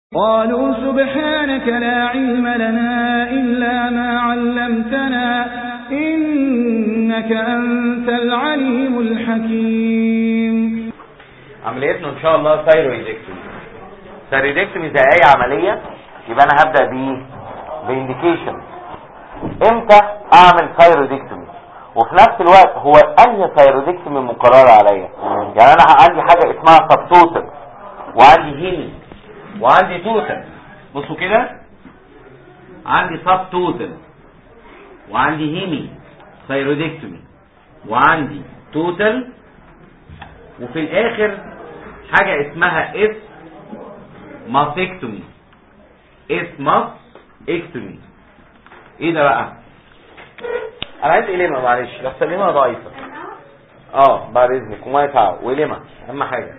قالوا سبحانك لا علم لنا إلا ما علمتنا إنك أنت العليم الحكيم عمليتنا ان شاء الله ثايرويدكتومي ثايرويدكتومي زي اي عملية يبقى انا هبدأ بايه بانديكيشن امتى اعمل ثايرويدكتومي وفي نفس الوقت هو انهي ثايرويدكتومي مقرر عليا يعني انا عندي حاجة اسمها سبتوتل وعندي هيمي وعندي توتل بصوا كده عندي سب توتل وعندي هيمي ثايرويدكتومي وعندي توتل وفي الاخر حاجة اسمها اس ماسكتومي اس ماس اكتومي ايه ده بقى انا عايز قلمة معلش لحسن قلمة ضعيفة اه بعد اذنك وما يتعب وقلمة اهم حاجة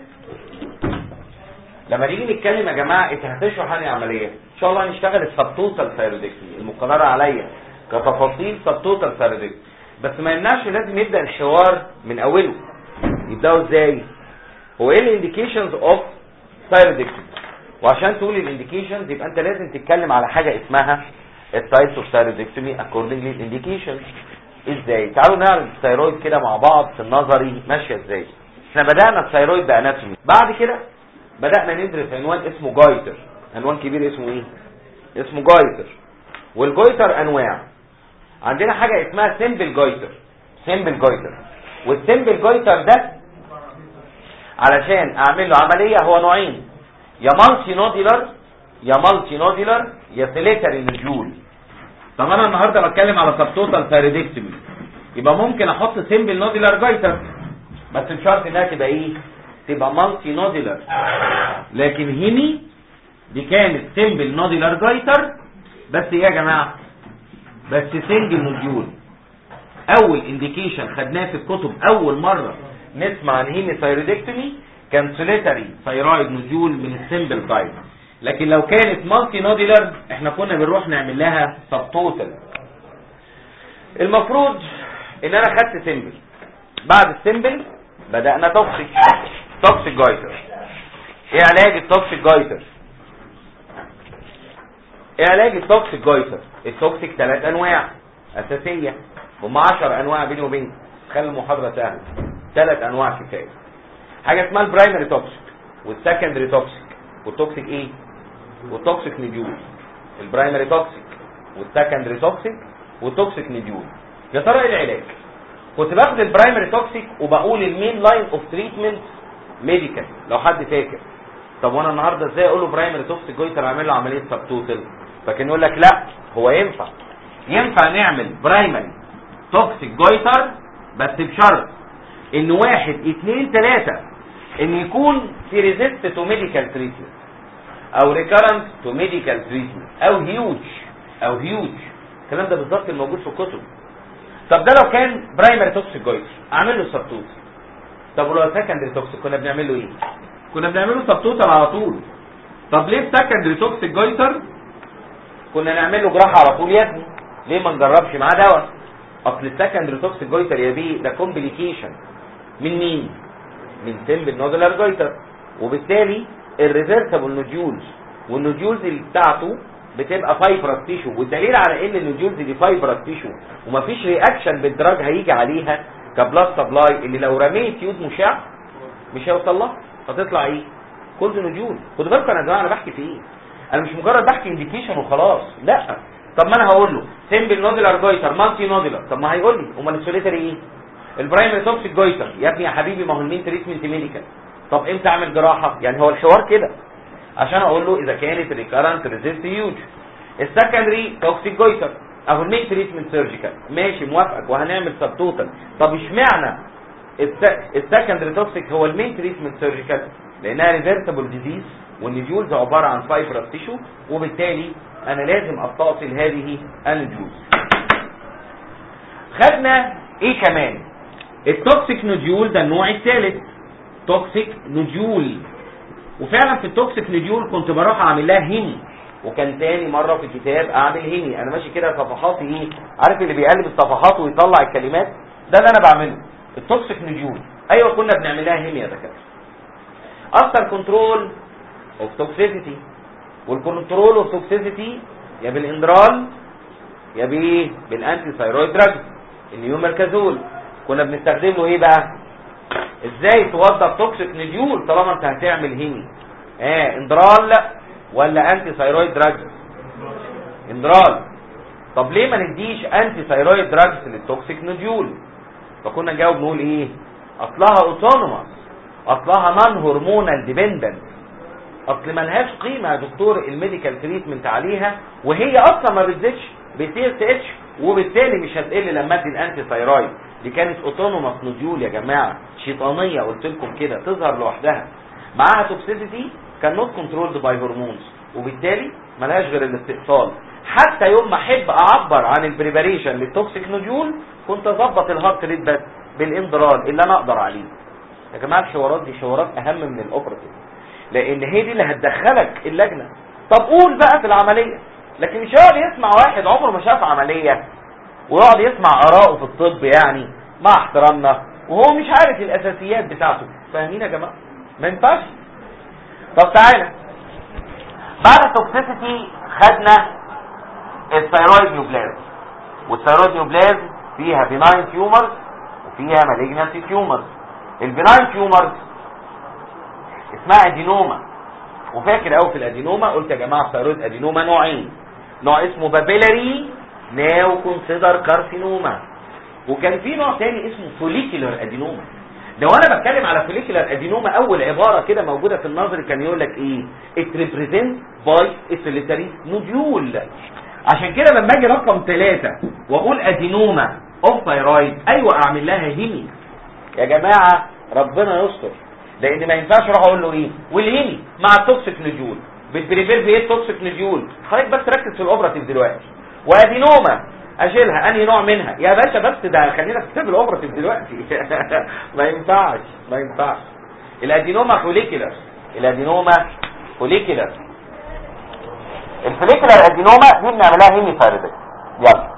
لما نيجي نتكلم يا جماعة انت هتشرح عن عملية ان شاء الله هنشتغل السبتوتال ثايرويدكتومي المقررة عليا كتفاصيل سبتوتال ثايرويدكتومي بس ما يمنعش لازم يبدأ الحوار من اوله يبداوا ازاي هو ايه الانديكيشنز اوف ثايرويدكتومي وعشان تقول الانديكيشنز يبقى انت لازم تتكلم على حاجه اسمها التايبس اوف ثايرويدكتومي اكوردنج للانديكيشنز ازاي تعالوا نعرض الثايرويد كده مع بعض في النظري ماشيه ازاي احنا بدانا الثايرويد باناتومي بعد كده بدانا ندرس عنوان اسمه جايتر عنوان كبير اسمه ايه اسمه جايتر والجايتر انواع عندنا حاجه اسمها سيمبل جايتر سيمبل جايتر والسيمبل جايتر ده علشان اعمل له عملية هو نوعين يا مالتي نوديلر يا مالتي نوديلر يا سيليتري نجول طب انا النهاردة بتكلم على سبتوتال ثايرويدكتومي يبقى ممكن احط سيمبل نوديلر جايتر بس بشرط انها تبقى ايه تبقى مالتي نوديلر لكن هني دي كانت سيمبل نوديلر جايتر بس ايه يا جماعة بس سنجل نوديول اول انديكيشن خدناه في الكتب اول مرة نسمع عن هيمي ثايرويدكتومي كان سوليتري ثايرويد نوديول من السمبل تايب لكن لو كانت مالتي نوديلر احنا كنا بنروح نعمل لها سبتوتال المفروض ان انا خدت سمبل بعد السمبل بدأنا توكسيك توكسيك جايتر ايه علاج التوكسيك جايتر ايه علاج التوكسيك جايتر التوكسيك ثلاث انواع اساسيه هم 10 انواع بيني وبينك خلي المحاضره سهله ثلاث انواع كفايه حاجه اسمها البرايمري توكسيك والسكندري توكسيك والتوكسيك ايه والتوكسيك نيديول البرايمري توكسيك والسكندري توكسيك والتوكسيك نيديول يا ترى ايه العلاج كنت باخد البرايمري توكسيك وبقول المين لاين اوف تريتمنت ميديكال لو حد فاكر طب وانا النهارده ازاي اقول له برايمري توكسيك جويتر اعمل له عمليه سبتوتل فكان يقول لك لا هو ينفع ينفع نعمل برايمري توكسيك جويتر بس بشرط ان واحد اتنين تلاتة ان يكون في ريزيست تو ميديكال تريتمنت او ريكارنت تو ميديكال تريتمنت او هيوج او هيوج الكلام ده بالظبط الموجود في الكتب طب ده لو كان برايمري توكسيك جويتر اعمل له سبتوت طب ولو سكندري توكسيك كنا بنعمل له ايه كنا بنعمل له سبتوتال على طول طب ليه سكندري توكسيك جويتر كنا نعمل له جراحه على طول يا ابني ليه ما نجربش معاه دواء اصل السكندري توكسيك جويتر يا بيه ده كومبليكيشن من مين من سيمبل نودولار جويتر وبالتالي الريفرسبل نوديولز والنوديولز اللي بتاعته بتبقى فايبرس تيشو والدليل على ان النوديولز دي فايبرس تيشو ومفيش رياكشن بالدراج هيجي عليها كبلاد سبلاي اللي لو رميت يود مشع مش هيوصل لها هتطلع ايه كولد نوديول خدوا بالكم يا جماعه انا بحكي في ايه انا مش مجرد بحكي انديكيشن وخلاص لا طب ما انا هقول له سيمبل نودولار جويتر مالتي نودولار طب ما هيقول لي امال السوليتري ايه البرايمري توكسيك جويتر يا ابني يا حبيبي ما هو المين تريتمنت ميديكال طب امتى اعمل جراحه يعني هو الحوار كده عشان اقول له اذا كانت ريكارنت ريزيست هيوج السكندري توكسيك جويتر اهو المين تريتمنت سيرجيكال ماشي موافقك وهنعمل سب توتال طب اشمعنى السكندري توكسيك هو المين تريتمنت سيرجيكال لانها ريفرسبل ديزيز والنيديولز عباره عن فايبرس تيشو وبالتالي انا لازم استأصل هذه النيديولز خدنا ايه كمان التوكسيك نوديول ده النوع الثالث توكسيك نوديول وفعلا في التوكسيك نوديول كنت بروح اعمل لها هيمي وكان تاني مره في الكتاب اعمل هيمي انا ماشي كده صفحاتي ايه عارف اللي بيقلب الصفحات ويطلع الكلمات ده اللي انا بعمله التوكسيك نوديول ايوه كنا بنعمل لها هيمي يا دكاتره افتر كنترول اوف توكسيسيتي والكنترول والتوكسيسيتي يا بالاندرال يا بايه بالانتي ثايرويد دراج النيومركازول كنا بنستخدم له ايه بقى ازاي توظف توكسيك نديول طالما انت هتعمل هيمي اه اندرال ولا انتي ثايرويد دراج اندرال طب ليه ما نديش انتي ثايرويد دراجز للتوكسيك نوديول فكنا نجاوب نقول ايه اصلها اوتونوموس اصلها نون هرمونال ديبندنت اصل ملهاش قيمه يا دكتور الميديكال تريتمنت عليها وهي اصلا ما بتزيدش بتي اس اتش وبالتالي مش هتقل لما ادي الانتي ثايرويد دي كانت اوتونوموس نوديول يا جماعه شيطانيه قلت لكم كده تظهر لوحدها معاها توكسيسيتي كان نوت كنترولد باي هرمونز وبالتالي ملهاش غير الاستئصال حتى يوم ما احب اعبر عن البريباريشن للتوكسيك نوديول كنت اظبط الهارت ريت بس بالاندرال اللي انا اقدر عليه يا جماعه الحوارات دي حوارات اهم من الاوبراتيف لان هي دي اللي هتدخلك اللجنه طب قول بقى في العمليه لكن مش هيقعد يسمع واحد عمره ما شاف عمليه ويقعد يسمع اراءه في الطب يعني مع احترامنا وهو مش عارف الاساسيات بتاعته فاهمين يا جماعه ما ينفعش طب تعالى بعد التوكسيسيتي خدنا الثيرويد نيوبلازم والثيرويد نيوبلازم فيها بناين تيومرز وفيها مالجنسي تيومرز البناين تيومرز اسمها ادينوما وفاكر قوي في الادينوما قلت يا جماعه الثيرويد ادينوما نوعين نوع اسمه بابيلاري ناو كونسيدر كارسينوما وكان في نوع تاني اسمه فوليكولار ادينوما لو انا بتكلم على فوليكولار ادينوما اول عباره كده موجوده في النظر كان يقول لك ايه it represents by a solitary nodule عشان كده لما اجي رقم ثلاثة واقول ادينوما اوف ثايرويد ايوه اعمل لها هيمي يا جماعه ربنا يستر لان ما ينفعش اروح اقول له ايه والهيمي مع التوكسيك نجول بتبريفير بايه التوكسيك نجول حضرتك بس ركز في الاوبراتيف دلوقتي وادينوما اشيلها انهي نوع منها يا باشا بس ده خلينا في كتاب الاوبراتيف دلوقتي ما ينفعش ما ينفعش الادينوما فوليكولار الادينوما فوليكولار الفوليكولار ادينوما دي بنعملها هيمي ثايرويد يلا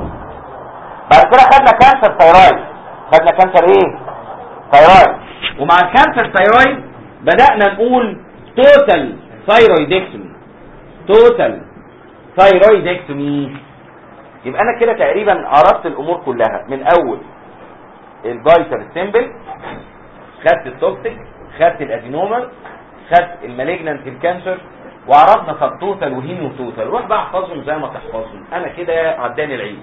بعد كده خدنا كانسر ثايرويد خدنا كانسر ايه ثايرويد ومع الكانسر ثايرويد بدأنا نقول توتال ثايرويدكتومي توتال ثايرويدكتومي يبقى انا كده تقريبا عرفت الامور كلها من اول الجايتر سيمبل خدت التوكسيك خدت الادينوما خدت المالجنانت الكانسر وعرفنا سب توتال وهيمو توتال روح بقى احفظهم زي ما تحفظهم انا كده عداني العيد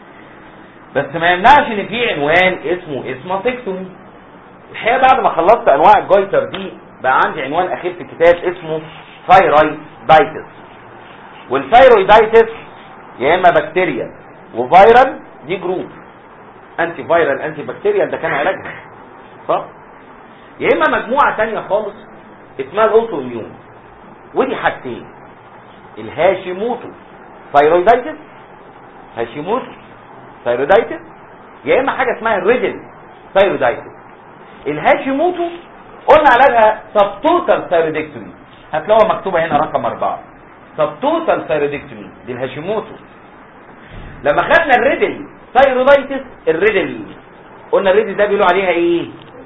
بس ما يمنعش ان في عنوان اسمه اسماتكتومي الحقيقه بعد ما خلصت انواع الجايتر دي بقى عندي عنوان اخير في الكتاب اسمه ثايرويدايتس والثايرويدايتس يا اما بكتيريا وفيرال دي جروب انتي فيرال انتي بكتيريال ده كان علاجها صح يا اما مجموعه تانية خالص اسمها الاوتو اميون ودي حاجتين الهاشيموتو ثايرويدايتس هاشيموتو ثايرويدايتس يا اما حاجه اسمها الريدل ثايرويدايتس الهاشيموتو قلنا علاجها سبتوتال ثايرويدكتومي هتلاقوها مكتوبه هنا رقم أربعة سبتوتال ثايرويدكتومي دي الهاشيموتو لما خدنا الريدل ثايرويدايتس الريدل قلنا الريدل ده بيقولوا عليها ايه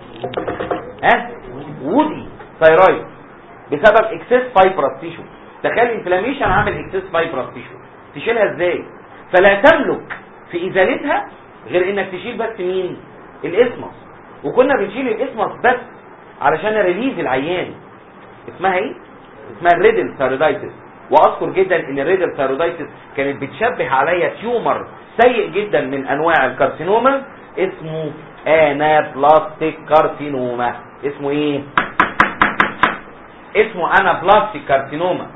ها وودي ثايرويد بسبب اكسس فايبرس تيشو تخيل انفلاميشن عامل اكسس فايبرس تيشو تشيلها ازاي فلا تملك في ازالتها غير انك تشيل بس مين الاسمس وكنا بنشيل الاسمس بس علشان ريليز العيان اسمها ايه اسمها الريدل ثايرويدايتس واذكر جدا ان الريدل ثايرويدايتس كانت بتشبه عليا تيومر سيء جدا من انواع الكارسينوما اسمه انابلاستيك كارسينوما اسمه ايه اسمه انابلاستيك كارسينوما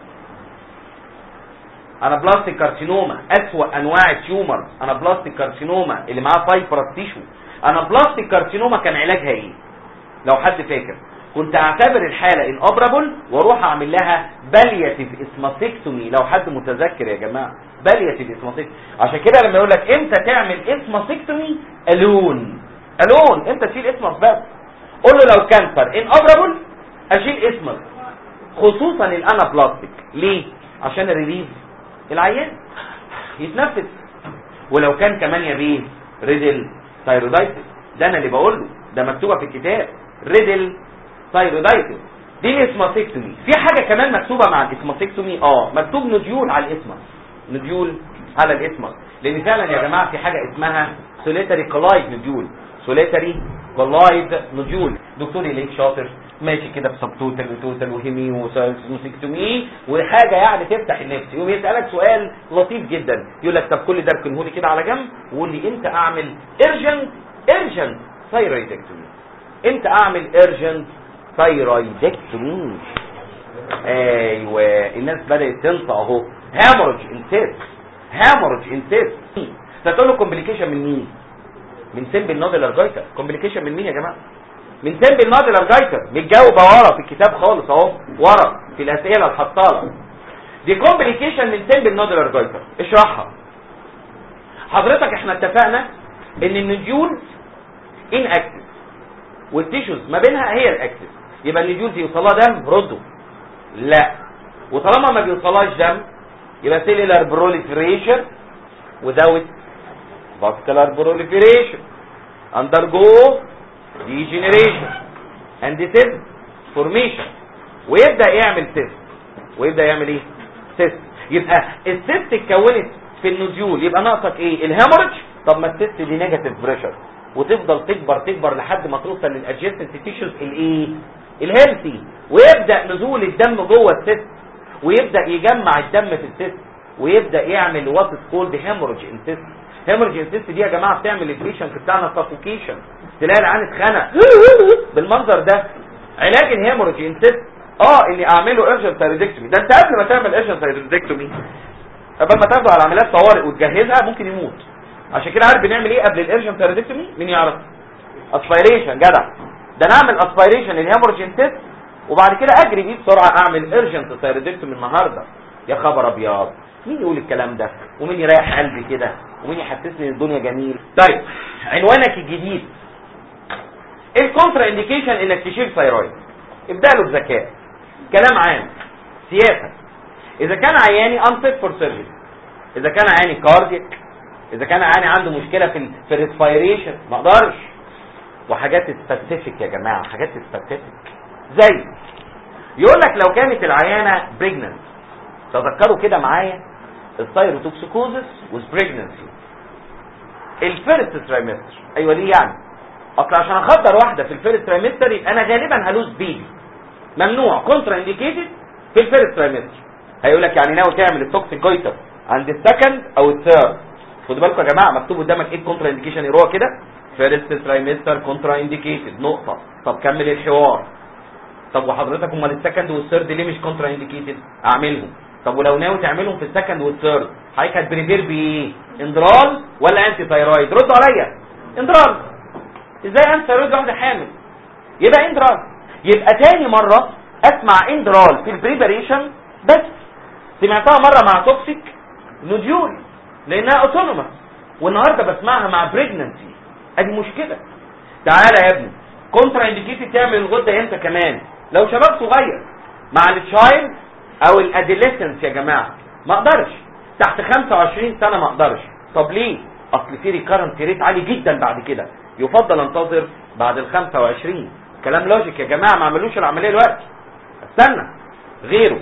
انابلاستيك كارسينوما اسوأ انواع التيومر انابلاستيك كارسينوما اللي معاه فايبرس تيشو انابلاستيك كارسينوما كان علاجها ايه لو حد فاكر كنت اعتبر الحالة الاوبرابل واروح اعمل لها بالياتيف اسماسيكتومي لو حد متذكر يا جماعة بالياتيف اسماسيكتومي عشان كده لما يقول لك امتى تعمل اسماسيكتومي الون الون امتى تشيل اسمك بس قول له لو كانسر ان اوبرابل اشيل اسمك خصوصا الانابلاستيك ليه عشان الريليز العيان يتنفس ولو كان كمان يا بيه ريدل ثايرويدايتس ده انا اللي بقول له ده مكتوبه في الكتاب ريدل ثايرويدايتس دي الاسماسيكتومي في حاجه كمان مكتوبه مع الاسماسيكتومي اه مكتوب نوديول على الاسمس نوديول على الاسمس لان فعلا يا جماعه في حاجه اسمها سوليتري كولايد نوديول سوليتري كولايد نوديول دكتور ليك شاطر ماشي كده بسبتوتال وتوتال وهيمي وسيكتومي وحاجه يعني تفتح النفس يقوم يسالك سؤال لطيف جدا يقول لك طب كل ده اركنه لي كده على جنب وقول لي امتى اعمل ارجنت ارجنت ثايرويدكتومي امتى اعمل ارجنت ثايرويدكتومي ايوه الناس بدات تنطق اهو هامورج انتست هامورج انتست فتقول له كومبليكيشن من مين من سمبل نودلر جايتر كومبليكيشن من مين يا جماعه من سمبل نودلر جايتر متجاوبه ورا في الكتاب خالص اهو ورا في الاسئله الحطاله دي كومبليكيشن من سمبل نودلر جايتر اشرحها حضرتك احنا اتفقنا ان النجول ان اكتف والتيشوز ما بينها هي الاكتف يبقى النجول دي يوصلها دم رده لا وطالما ما بيوصلهاش دم يبقى سيلولار بروليفريشن without vascular proliferation undergo degeneration and this formation ويبدا يعمل سيست ويبدا يعمل ايه سيست يبقى السيست اتكونت في النوديول يبقى ناقصك ايه الهيموريدج طب ما السيست دي نيجاتيف بريشر وتفضل تكبر تكبر لحد ما توصل للادجستنت تيشوز الايه الهيلثي ويبدا نزول الدم جوه السيست ويبدا يجمع الدم في السيست ويبدا يعمل وات كولد هيموريدج انتست هيموريدج انتست دي يا جماعه بتعمل البيشنت بتاعنا سافوكيشن تلاقي العين اتخنق بالمنظر ده علاج الهيموريدج انتست اه اني اعمله ايرجنت ثايرويدكتومي ده انت قبل ما تعمل ايرجنت ثايرويدكتومي قبل ما تاخده على عمليات طوارئ وتجهزها ممكن يموت عشان كده عارف بنعمل ايه قبل الايرجنت ثايرويدكتومي مين يعرف اسبيريشن جدع ده نعمل اسبيريشن للهيموريدج انتست وبعد كده اجري بيه بسرعه اعمل ايرجنت ثايرويدكتومي النهارده يا خبر ابيض مين يقول الكلام ده ومين يريح قلبي كده ومين يحسسني ان الدنيا جميل طيب عنوانك الجديد الكونترا انديكيشن انك تشيل ثايرويد ابدا له بذكاء كلام عام سياسه اذا كان عياني unfit for surgery اذا كان عياني كاردياك اذا كان عياني عنده مشكله في ال في الريسبيريشن ما اقدرش وحاجات سبيسيفيك يا جماعه حاجات سبيسيفيك زي يقول لك لو كانت العيانه بريجننت تذكروا كده معايا الثايروتوكسيكوزس والبريجننسي الفيرست ترايمستر ايوه ليه يعني اصل عشان اخدر واحده في الفيرست ترايمستر يبقى انا غالبا هلوز بيبي ممنوع كونترا انديكيتد في الفيرست ترايمستر هيقول لك يعني ناوي تعمل التوكسيك جويتر عند السكند او الثيرد خدوا بالكم يا جماعه مكتوب قدامك ايه الكونترا انديكيشن يروح كده فيرست ترايمستر كونترا انديكيتد نقطه طب كمل الحوار طب وحضرتك امال السكند والثيرد ليه مش كونترا انديكيتد اعملهم طب ولو ناوي تعملهم في السكند والثيرد حضرتك هتبريفير بايه اندرال ولا انتي ثايرويد ردوا عليا اندرال ازاي انتي ثايرويد واحده حامل يبقى اندرال يبقى تاني مره اسمع اندرال في البريباريشن بس سمعتها مره مع توكسيك نوديول لانها اوتونومس والنهارده بسمعها مع بريجننسي ادي مشكله تعالى يا ابني كونترا انديكيتد تعمل الغده امتى كمان لو شباب صغير مع التشايلد او الادليسنس يا جماعه ما اقدرش تحت 25 سنه ما اقدرش طب ليه اصل في ريكارنت ريت عالي جدا بعد كده يفضل انتظر بعد ال 25 كلام لوجيك يا جماعه ما عملوش العمليه دلوقتي استنى غيره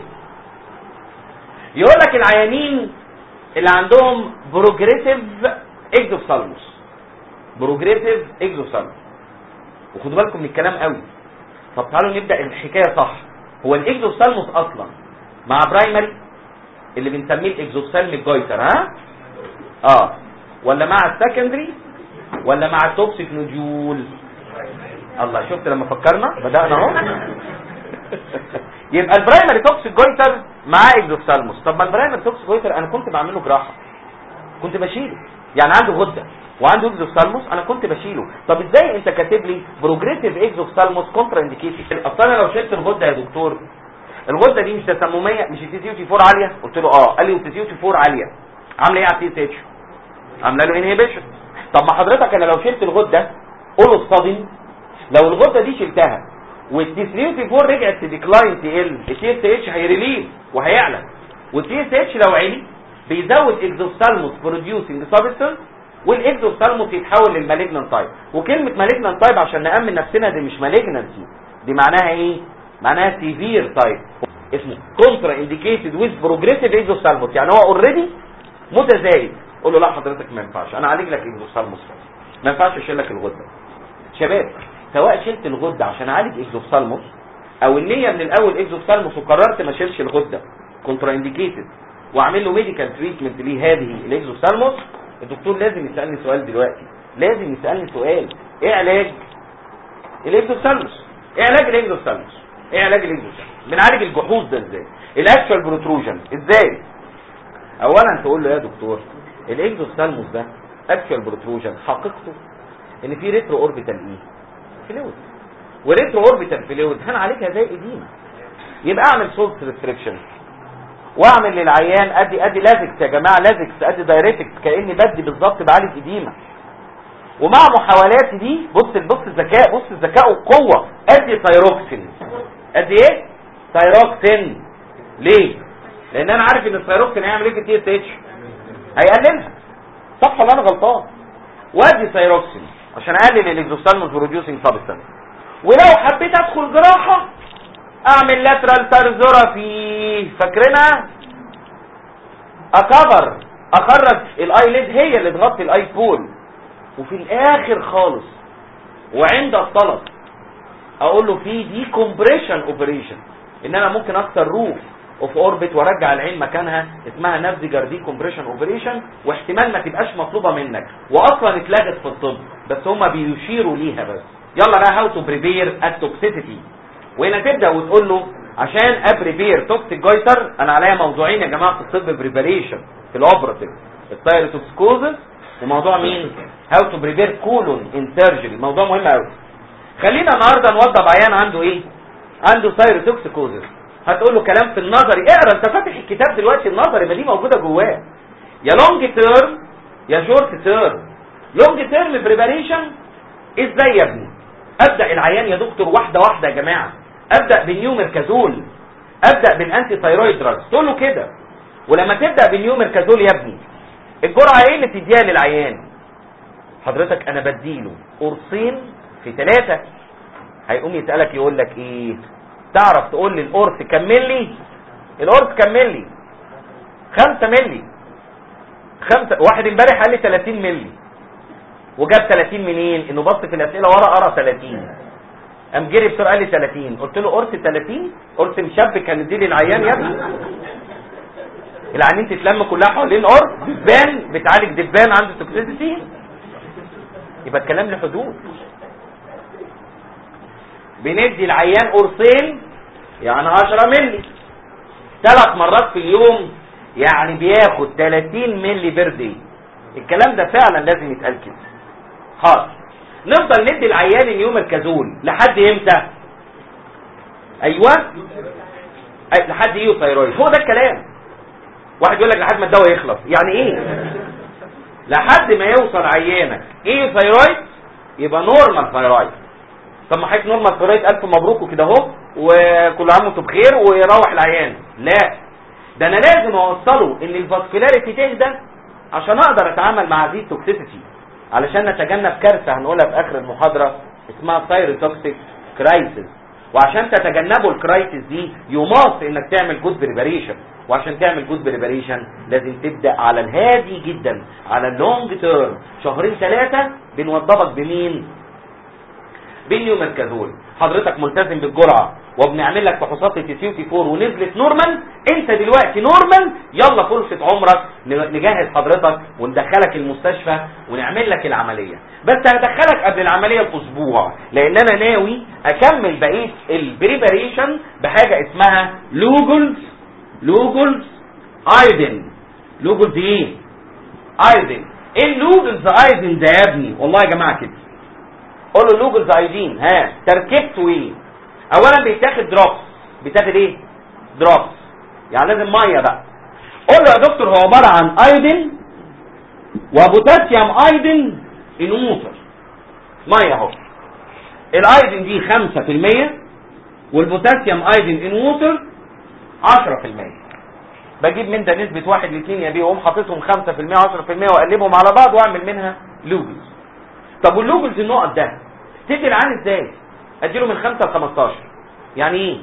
يقول لك العيانين اللي عندهم بروجريسيف اكزوثالموس بروجريسيف اكزوثالموس وخدوا بالكم من الكلام قوي طب تعالوا نبدا الحكايه صح هو الاكزوثالموس اصلا مع برايمري اللي بنسميه الاكزوثالميك جويتر ها اه ولا مع السكندري ولا مع التوكسيك نوديول الله شفت لما فكرنا بدانا اهو يبقى البرايمري توكسيك جويتر مع اكزوثالموس طب ما البرايمري توكسيك جويتر انا كنت بعمله جراحه كنت بشيله يعني عنده غده وعنده اكزوثالموس انا كنت بشيله طب ازاي انت كاتب لي بروجريسيف اكزوثالموس كونترا انديكيتد اصل انا لو شلت الغده يا دكتور الغده دي مش تسمميه مش التي سي تي 4 عاليه قلت له اه قال لي التي سي تي 4 عاليه عامله ايه على التي سي اتش عامله له انهبيشن طب ما حضرتك انا لو شلت الغده قوله الصدم لو الغده دي شلتها والتي 3 تي 4 رجعت تديكلاين تقل التي اس اتش هيريليف وهيعلى والتي اس اتش لو عالي بيزود اكزوثالموس بروديوسنج سبستنس والاكزوثالموس يتحول للمالجنان تايب وكلمه مالجنان تايب عشان نامن نفسنا دي مش مالجنانسي دي معناها ايه معناها سيفير تايب اسمه كونترا انديكيتد ويز بروجريسيف اكزوثالموس يعني هو اوريدي متزايد قول له لا حضرتك ما ينفعش انا اعالج لك اكزوثالموس ما ينفعش اشيل لك الغده شباب سواء شلت الغده عشان اعالج اكزوثالموس او النيه من الاول اكزوثالموس وقررت ما اشيلش الغده كونترا انديكيتد واعمل له ميديكال تريتمنت لهذه الاكزوثالموس الدكتور لازم يسالني سؤال دلوقتي لازم يسالني سؤال ايه علاج الاكزوثالموس ايه علاج الاكزوثالموس ايه علاج الاكزوثالموس بنعالج الجحوظ ده ازاي الاكشوال بروتروجن ازاي اولا تقول له يا دكتور الاكزوثالموس ده اكشوال بروتروجن حقيقته ان في ريترو اوربيتال ايه فلويد وريترو اوربيتال فلويد هنعالجها زي اديمه يبقى اعمل سولت ريستريكشن واعمل للعيان ادي ادي لازكس يا جماعه لازكس ادي دايريتكس كاني بدي بالظبط بعالج اديمه ومع محاولاتي دي بص بص الذكاء بص الذكاء والقوه ادي تايروكسين ادي ايه تايروكسين ليه لان انا عارف ان التايروكسين هيعمل ايه في التي اس اتش هيقللها صح ولا انا غلطان وادي تايروكسين عشان اقلل الاكزوستالموس بروديوسنج سبستانس ولو حبيت ادخل جراحه اعمل لاترال ترزورافي فاكرينها اكفر اخرج الايليد هي اللي تغطي الاي بول وفي الاخر خالص وعند الطلب اقول له في دي كومبريشن اوبريشن ان انا ممكن اكسر روف اوف اوربت وارجع العين مكانها اسمها نافزيجر دي كومبريشن اوبريشن واحتمال ما تبقاش مطلوبه منك واصلا اتلغت في الطب بس هما بيشيروا ليها بس يلا بقى هاو تو بريبير التوكسيسيتي وهنا تبدا وتقول له عشان ابريبير توكسيك جويتر انا عليا موضوعين يا جماعه في الطب بريباريشن في الاوبراتيف التايروتوكسكوزس وموضوع مين هاو تو بريبير كولون ان سيرجري موضوع مهم قوي خلينا النهارده نوضب عيان عنده ايه عنده تايروتوكسكوزس هتقول له كلام في النظري اقرا انت فاتح الكتاب دلوقتي النظري ما دي موجوده جواه يا لونج تيرم يا شورت تيرم لونج تيرم بريباريشن ازاي يا ابني ابدا العيان يا دكتور واحده واحده يا جماعه ابدا بالنيوميركازول ابدا بالانتي ثايرويد دراجز تقول له كده ولما تبدا بالنيوميركازول يا ابني الجرعه ايه اللي بتديها للعيان حضرتك انا بديله قرصين في ثلاثه هيقوم يسالك يقول لك ايه تعرف تقول لي القرص كمل لي القرص كمل لي 5 مللي خمسة واحد امبارح قال لي 30 مللي وجاب 30 منين انه بص في الاسئله ورا قرا 30 قام جري بسرعه قال لي 30 قلت له قرص 30 قرص مشبك كان اديه للعيان يا ابني العيانين تتلم كلها حوالين قرص دبان بتعالج دبان عنده توكسيسيتي يبقى الكلام له حدود بندي العيان قرصين يعني 10 مللي ثلاث مرات في اليوم يعني بياخد 30 مللي بير الكلام ده فعلا لازم يتقال كده حاضر نفضل ندي العيان اليوم الكازول لحد امتى ايوه أي لحد ايه ثايرويد هو ده الكلام واحد يقول لك لحد ما الدواء يخلص يعني ايه لحد ما يوصل عيانك ايه ثايرويد يبقى نورمال ثايرويد طب ما حضرتك نورمال ثايرويد الف مبروك وكده اهو وكل عام وانتم بخير ويروح العيان لا ده انا لازم اوصله ان الفاسكولاريتي تهدى عشان اقدر اتعامل مع هذه التوكسيسيتي علشان نتجنب كارثه هنقولها في اخر المحاضره اسمها ثايروتوكسيك كرايسيس وعشان تتجنبوا الكرايسيس دي يماص انك تعمل جود بريباريشن وعشان تعمل جود بريباريشن لازم تبدا على الهادي جدا على اللونج تيرم شهرين ثلاثه بنوضبك بمين باليومركازول حضرتك ملتزم بالجرعه وبنعمل لك فحوصات التي سي تي 4 ونزلت نورمال انت دلوقتي نورمال يلا فرصه عمرك نجهز حضرتك وندخلك المستشفى ونعمل لك العمليه بس هدخلك قبل العمليه باسبوع لان انا ناوي اكمل بقيه البريباريشن بحاجه اسمها لوجولز لوجولز ايدن لوجولز ايه ايدن ايه اللوجولز ايدن ده يا ابني والله يا جماعه كده قول له لوجولز ايدين ها تركيبته ايه اولا بيتاخد دروبس بيتاخد ايه دروبس يعني لازم ميه بقى قول له يا دكتور هو عباره عن ايودين وبوتاسيوم ايودين ان ووتر ميه اهو الايودين دي 5% والبوتاسيوم ايودين ان ووتر 10% بجيب من ده نسبة واحد لاثنين يا بيه واقوم حاططهم 5% 10% واقلبهم على بعض واعمل منها لوجلز طب واللوجلز النقط ده تدي العين ازاي اديله من 5 ل 15 يعني ايه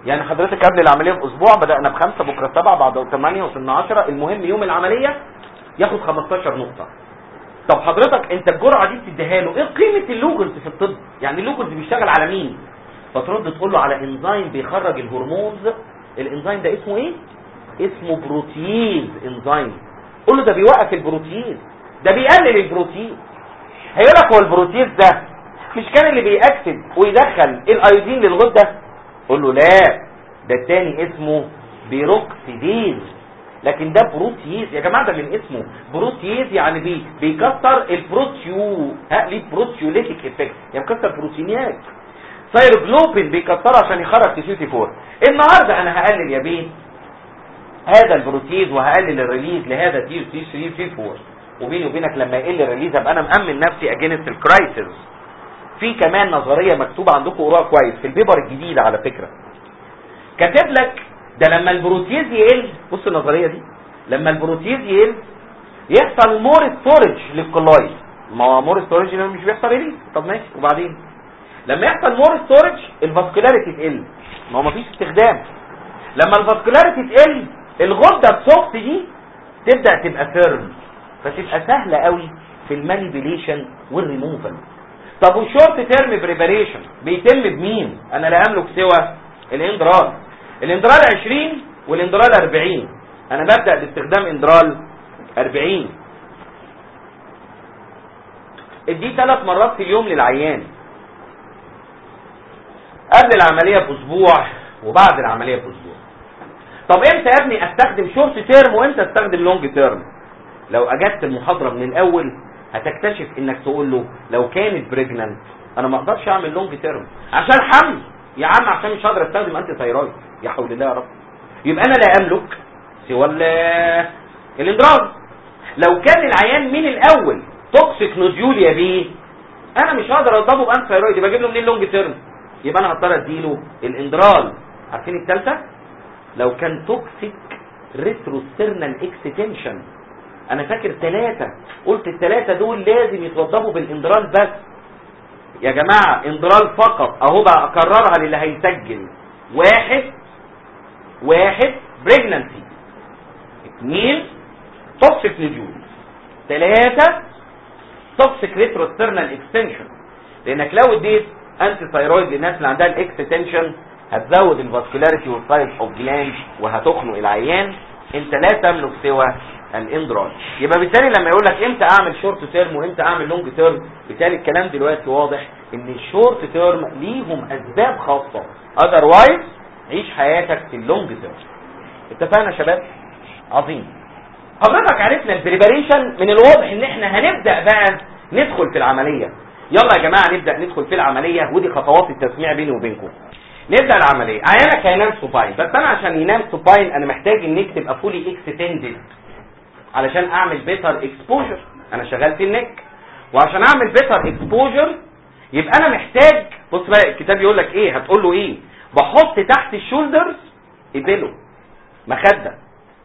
يعني حضرتك قبل العمليه باسبوع بدانا بخمسه بكره سبعه بعد ثمانيه وصلنا 10 المهم يوم العمليه ياخد 15 نقطه طب حضرتك انت الجرعه دي بتديها له ايه قيمه اللوجلز في الطب يعني اللوجلز بيشتغل على مين فترد تقول له على انزيم بيخرج الهرمونز الانزيم ده اسمه ايه اسمه بروتيز انزيم قول له ده بيوقف البروتيز ده بيقلل البروتيز هيقول لك هو البروتيز ده مش كان اللي بيأكسد ويدخل الايودين للغده قول له لا ده التاني اسمه بيروكسيديز لكن ده بروتيز يا جماعه ده من اسمه بروتيز يعني بي بيكسر البروتيو ها ليه بروتيوليتيك افكت يعني بيكسر بروتينات ثايروجلوبين بيكسره عشان يخرج تي سي 4 النهارده انا هقلل يا بيه هذا البروتيز وهقلل الريليز لهذا تي تي 3 تي 4 وبيني وبينك لما يقل الريليز ابقى انا مأمن نفسي اجينست الكرايسيس في كمان نظريه مكتوبه عندكم قراءه كويس في البيبر الجديده على فكره كاتب لك ده لما البروتيز يقل بص النظريه دي لما البروتيز يقل يحصل مور ستورج للكلاي ما هو مور ستورج مش بيحصل ريليز طب ماشي وبعدين لما يحصل مور ستورج الفاسكولاريتي تقل ما هو مفيش استخدام لما الفاسكولاريتي تقل الغده السوفت دي تبدا تبقى فيرم فتبقى سهله قوي في المانيبيليشن والريموفال طب والشورت تيرم بريباريشن بيتم بمين انا لا املك سوى الاندرال الاندرال 20 والاندرال 40 انا ببدا باستخدام اندرال 40 اديه ثلاث مرات في اليوم للعيان قبل العمليه باسبوع وبعد العمليه باسبوع طب امتى يا ابني استخدم شورت تيرم وامتى استخدم لونج تيرم لو اجدت المحاضره من الاول هتكتشف انك تقول له لو كانت بريجننت انا ما اقدرش اعمل لونج تيرم عشان حمل يا عم عشان مش هقدر استخدم انتي ثايرويد يا حول الله يا رب يبقى انا لا املك سوى الاندراج لو كان العيان من الاول توكسيك نوديول يا بيه انا مش هقدر اضربه بانتي ثايرويد يبقى اجيب له منين لونج تيرم يبقى انا هضطر اديله الاندرال عارفين الثالثه لو كان توكسيك ريتروسترنال اكستنشن انا فاكر ثلاثة قلت الثلاثة دول لازم يتوضبوا بالاندرال بس يا جماعة اندرال فقط اهو بقى اكررها للي هيسجل واحد واحد بريجنانسي اثنين توكسيك نجول ثلاثة توكسيك ريتروسترنال اكستنشن لانك لو اديت انتي ثايرويد للناس اللي عندها الاكستنشن هتزود الفاسكولاريتي والسايز اوف جلاند وهتخنق العيان انت لا تملك سوى الاندرال يبقى بالتالي لما يقول لك امتى اعمل شورت تيرم وامتى اعمل لونج تيرم بالتالي الكلام دلوقتي واضح ان الشورت تيرم ليهم اسباب خاصه اذروايز عيش حياتك في اللونج تيرم اتفقنا يا شباب عظيم حضرتك عرفنا البريباريشن من الواضح ان احنا هنبدا بقى ندخل في العمليه يلا يا جماعه نبدا ندخل في العمليه ودي خطوات التسميع بيني وبينكم نبدا العمليه عيانك هينام سوباين بس انا عشان ينام سوباين انا محتاج النيك تبقى فولي اكستندد علشان اعمل بيتر اكسبوجر انا شغال في النك وعشان اعمل بيتر اكسبوجر يبقى انا محتاج بص بقى الكتاب يقول لك ايه هتقول له ايه بحط تحت الشولدرز ابيلو مخده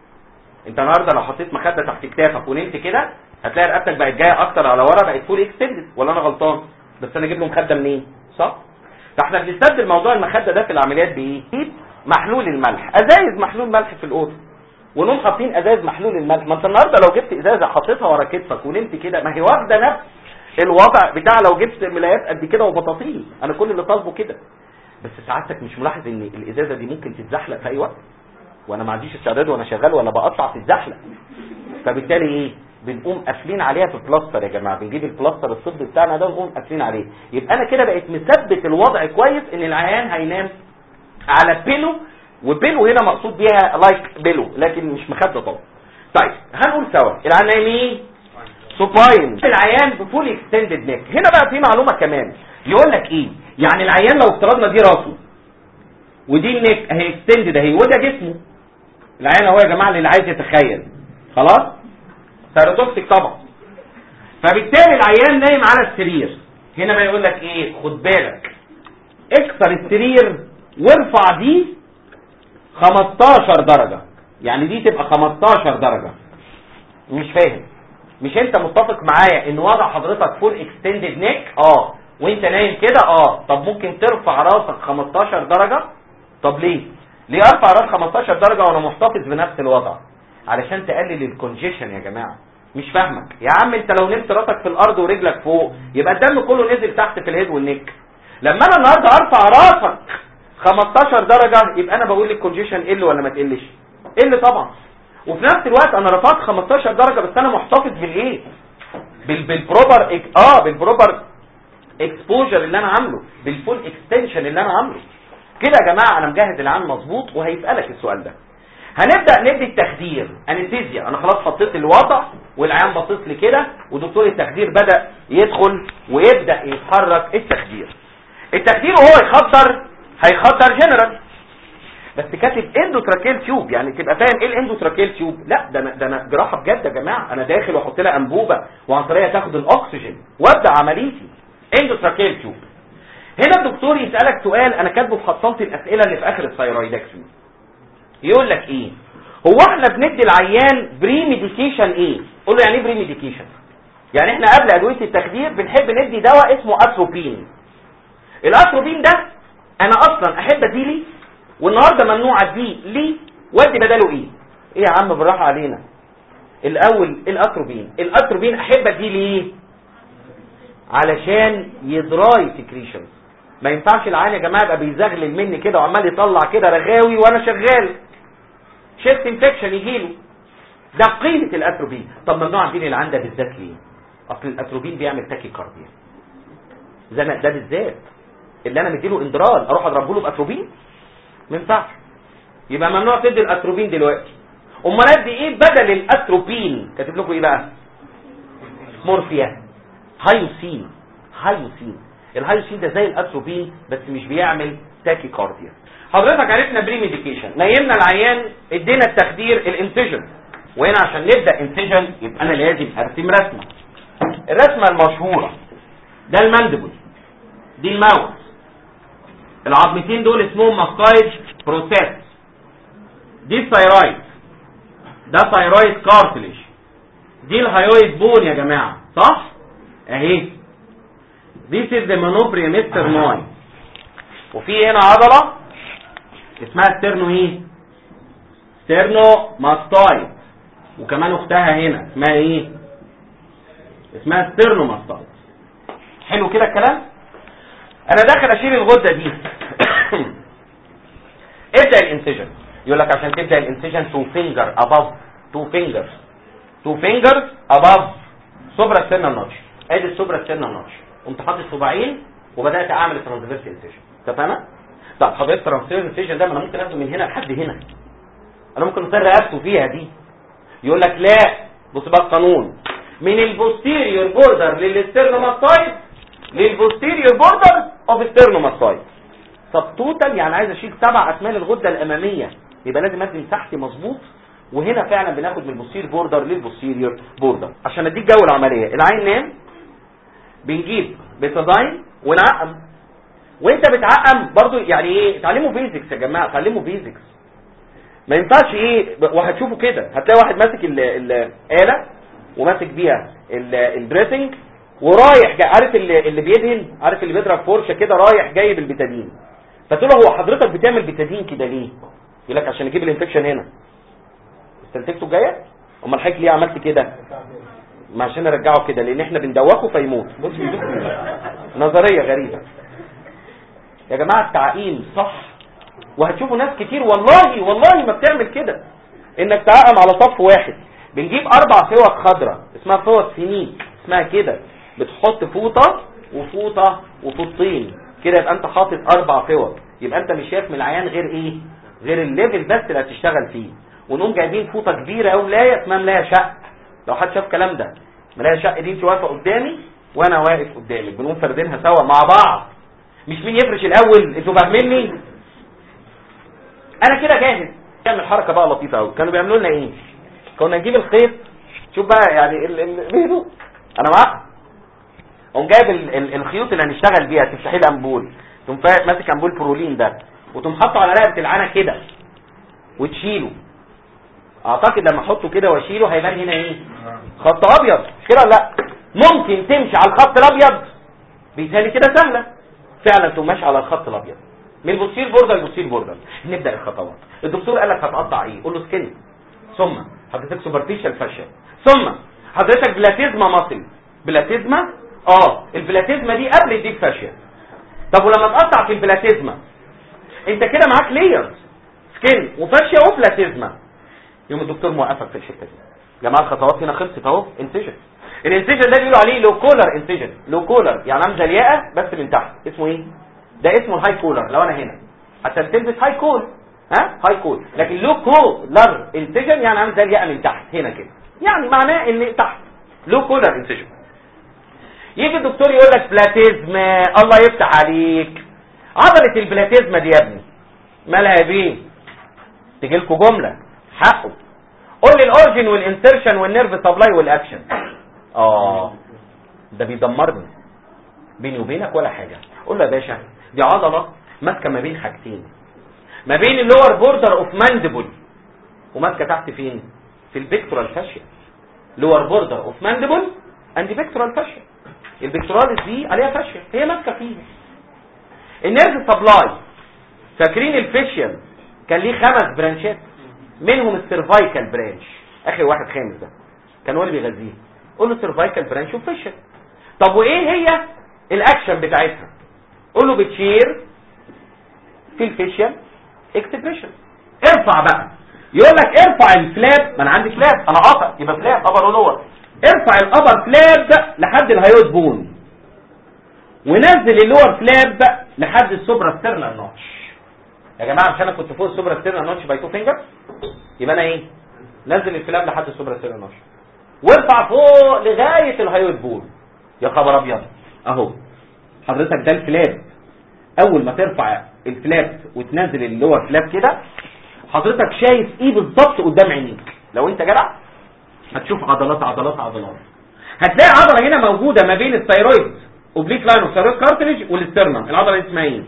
انت النهارده لو حطيت مخده تحت كتافك ونمت كده هتلاقي رقبتك بقت جايه اكتر على ورا بقت فول اكستندد ولا انا غلطان بس انا اجيب له مخده منين صح فاحنا بنستبدل موضوع المخده ده في العمليات بايه محلول الملح ازايز محلول ملح في الاوضه ونقوم حاطين ازاز محلول الملح ما انت النهارده لو جبت ازازه حطيتها ورا كتفك ونمت كده ما هي واخده نفس الوضع بتاع لو جبت ملايات قد كده وبطاطين انا كل اللي طالبه كده بس سعادتك مش ملاحظ ان الازازه دي ممكن تتزحلق في اي وقت وانا ما عنديش استعداد وانا شغال ولا بقطع في الزحلق فبالتالي ايه بنقوم قافلين عليها في بلاستر يا جماعه بنجيب البلاستر الطبي بتاعنا ده ونقوم قافلين عليه يبقى انا كده بقيت مثبت الوضع كويس ان العيان هينام على بيلو وبيلو هنا مقصود بيها لايك بيلو لكن مش مخده طبعا طيب هنقول سوا العيان نايم ايه سوباين العيان بفول اكستندد نيك هنا بقى في معلومه كمان يقول لك ايه يعني العيان لو افترضنا دي راسه ودي النيك اهي اكستندد اهي وده جسمه العيان اهو يا جماعه اللي عايز يتخيل خلاص سيروتوكسيك طبعا فبالتالي العيان نايم على السرير هنا بقى يقول لك ايه خد بالك اكسر السرير وارفع دي 15 درجة يعني دي تبقى 15 درجة مش فاهم مش انت متفق معايا ان وضع حضرتك فول اكستندد نيك اه وانت نايم كده اه طب ممكن ترفع راسك 15 درجة طب ليه ليه ارفع راس 15 درجه وانا محتفظ بنفس الوضع علشان تقلل الكونجيشن يا جماعه مش فاهمك يا عم انت لو نمت راسك في الارض ورجلك فوق يبقى الدم كله نزل تحت في الهيد والنك لما انا النهارده ارفع راسك 15 درجه يبقى انا بقول الكونجيشن قل ولا ما تقلش قل طبعا وفي نفس الوقت انا رفعت 15 درجه بس انا محتفظ بالايه بال بالبروبر إك... اه بالبروبر اكسبوجر اللي انا عامله بالفول اكستنشن اللي انا عامله كده يا جماعه انا مجهز العام مظبوط وهيسالك السؤال ده هنبدا ندي التخدير انستيزيا انا خلاص حطيت الوضع والعيان باصص لي كده ودكتور التخدير بدا يدخل ويبدا يتحرك التخدير التخدير وهو يخدر هيخدر جنرال بس كاتب اندوتراكيل تيوب يعني تبقى فاهم ايه الاندوتراكيل تيوب لا ده انا ده انا جراحه بجد يا جماعه انا داخل واحط لها انبوبه وعن طريقها تاخد الاكسجين وابدا عمليتي اندوتراكيل تيوب هنا الدكتور يسالك سؤال انا كاتبه في خطاطي الاسئله اللي في اخر الثايرويدكتومي يقول لك ايه هو احنا بندي العيان بري ميديكيشن ايه قول له يعني ايه بري ميديكيشن يعني احنا قبل ادويه التخدير بنحب ندي دواء اسمه اتروبين الاتروبين ده انا اصلا احب اديلي والنهارده ممنوع اديه ليه وادي بداله ايه ايه يا عم بالراحه علينا الاول الاتروبين الاتروبين احب اديه ليه علشان يدراي سكريشنز ما ينفعش العيان يا جماعه يبقى بيزغلل مني كده وعمال يطلع كده رغاوي وانا شغال شيست انفكشن يجي له ده قيمه الاتروبين طب ممنوع اديني العيان ده بالذات ليه اصل الاتروبين بيعمل تاكي كارديا ده ده بالذات اللي انا مديله اندرال اروح اضربه له باتروبين ما ينفعش يبقى ممنوع تدي الاتروبين دلوقتي امال ادي ايه بدل الاتروبين كاتب لكم ايه بقى مورفيا هايوسين هايوسين الهايوسين ده زي الاتروبين بس مش بيعمل تاكي كارديا حضرتك عرفنا بري ميديكيشن نيمنا العيان ادينا التخدير الانسجن وهنا عشان نبدا انسجن يبقى انا لازم ارسم رسمه الرسمه المشهوره ده الماندبل دي الماوس العظمتين دول اسمهم ماستايد بروسيس دي الثايرويد ده ثايرويد كارتليج دي الهايويد بون يا جماعه صح اهي This is the manubrium sternoi وفي هنا عضلة اسمها ستيرنو ايه ستيرنو ماستايد وكمان اختها هنا اسمها ايه اسمها ستيرنو ماستايد حلو كده الكلام انا داخل اشيل الغدة دي ابدأ الانسجن يقول لك عشان تبدأ الانسجن تو فينجر above تو فينجرز تو فينجرز above سوبرا ستيرنال نوتش ادي السوبرا ستيرنال نوتش قمت حاطط صباعين وبدات اعمل ترانسفيرس انسيجن اتفقنا طب حضرتك ترانسفيرس انسيجن ده ما انا ممكن اخده من هنا لحد هنا انا ممكن اضطر رقبته فيها دي يقول لك لا بص بقى القانون من البوستيريور بوردر للسترنوماستايد للبوستيريور بوردر اوف سترنوماستايد طب توتال يعني عايز اشيل سبع اسنان الغده الاماميه يبقى لازم ادي مساحتي مظبوط وهنا فعلا بناخد من البوستيريور بوردر للبوستيريور بوردر عشان اديك جو العمليه العين نام بنجيب بتداين ونعقم وانت بتعقم برضو يعني ايه اتعلموا بيزكس يا جماعه اتعلموا بيزكس ما ينفعش ايه وهتشوفوا كده هتلاقي واحد ماسك الاله وماسك بيها الدريسنج ورايح جاي عارف اللي, اللي بيدهن عارف اللي بيضرب فرشه كده رايح جاي بالبتادين فتقول له هو حضرتك بتعمل بتادين كده ليه يقول لك عشان اجيب الانفكشن هنا استنتجته الجايه امال حضرتك ليه عملت كده ما عشان ارجعه كده لان احنا بندوخه فيموت بص نظريه غريبه يا جماعه التعقيم صح وهتشوفوا ناس كتير والله والله ما بتعمل كده انك تعقم على صف واحد بنجيب اربع فوط خضراء اسمها فوط سنيك اسمها كده بتحط فوطه وفوطه وفوطين كده يبقى انت حاطط اربع فوط يبقى انت مش شايف من العيان غير ايه غير الليفل بس اللي هتشتغل فيه ونقوم جايبين فوطه كبيره او ملايه اسمها ملايه شق لو حد شاف الكلام ده ملايه شق دي انت واقفه قدامي وانا واقف قدامك بنقوم فاردينها سوا مع بعض مش مين يفرش الاول انتوا فاهميني انا كده جاهز نعمل حركه بقى لطيفه قوي كانوا بيعملوا لنا ايه كنا نجيب الخيط شوف بقى يعني ال ال بيدو انا معاك قوم جايب ال ال الخيوط اللي هنشتغل بيها تفتحي الامبول تقوم ماسك امبول برولين ده وتقوم حاطه على رقبه العانه كده وتشيله اعتقد لما احطه كده واشيله هيبان هنا ايه خط ابيض مش كده لا ممكن تمشي على الخط الابيض بيتهيألي كده سهله فعلا تقوم ماشي على الخط الابيض من البوستير بوردر للبوستير بوردر نبدا الخطوات الدكتور قال لك هتقطع ايه قول له سكن ثم حضرتك سوبرفيشال فاشل ثم حضرتك بلاتيزما ماسل بلاتيزما اه البلاتيزما دي قبل الديب فاشل طب ولما تقطع في البلاتيزما انت كده معاك ليرز سكن وفاشيا وبلاتيزما يوم الدكتور موقفك في الحته دي يا جماعه الخطوات هنا خلصت اهو انسجن الانسجن ده بيقولوا عليه لو كولر انسجن لو كولر يعني عامل زي الياقه بس من تحت اسمه ايه ده اسمه الهاي كولر لو انا هنا عشان تلبس هاي كول ها هاي كول لكن لو كولر انسجن يعني عامل زي الياقه من تحت هنا كده يعني معناه ان تحت لو كولر انسجن يجي الدكتور يقول لك بلاتيزما الله يفتح عليك عضله البلاتيزما دي يا ابني مالها يا بيه تجي لكم جمله حقه قول لي الاورجن والانسرشن والنيرف سبلاي والاكشن اه ده بيدمرني بيني وبينك ولا حاجه قول له يا باشا دي عضله ماسكه ما بين حاجتين ما بين اللور بوردر اوف ماندبل وماسكه تحت فين في البيكتورال فاشيا لور بوردر اوف ماندبل اند بيكتورال فاشيا البيكتوراليس دي عليها فاشيا هي ماسكه فيه النيرف سبلاي فاكرين الفيشيال كان ليه خمس برانشات منهم السيرفايكال برانش اخر واحد خامس ده كان هو اللي بيغذيه قول له سيرفايكال برانش وفيشل طب وايه هي الاكشن بتاعتها قول له بتشير في الفيشل اكسبريشن ارفع بقى يقول لك ارفع الفلاب ما انا عندي فلاب انا قاطع يبقى فلاب ابر ولور ارفع الابر فلاب لحد الهيوت بون ونزل اللور فلاب لحد السوبرا ستيرنال نوتش يا جماعه مش انا كنت فوق السوبرا ستيرنال نوتش باي تو فينجر يبقى انا ايه نزل الفلاب لحد السوبرا ستيرنال نوتش وارفع فوق لغايه الهايوت بون يا خبر ابيض اهو حضرتك ده الفلاب اول ما ترفع الفلاب وتنزل اللور فلاب كده حضرتك شايف ايه بالظبط قدام عينيك لو انت جدع هتشوف عضلات عضلات عضلات هتلاقي عضله هنا موجوده ما بين الثيرويد اوبليك لاين والثيرويد كارتريج والاسترنم العضله دي اسمها ايه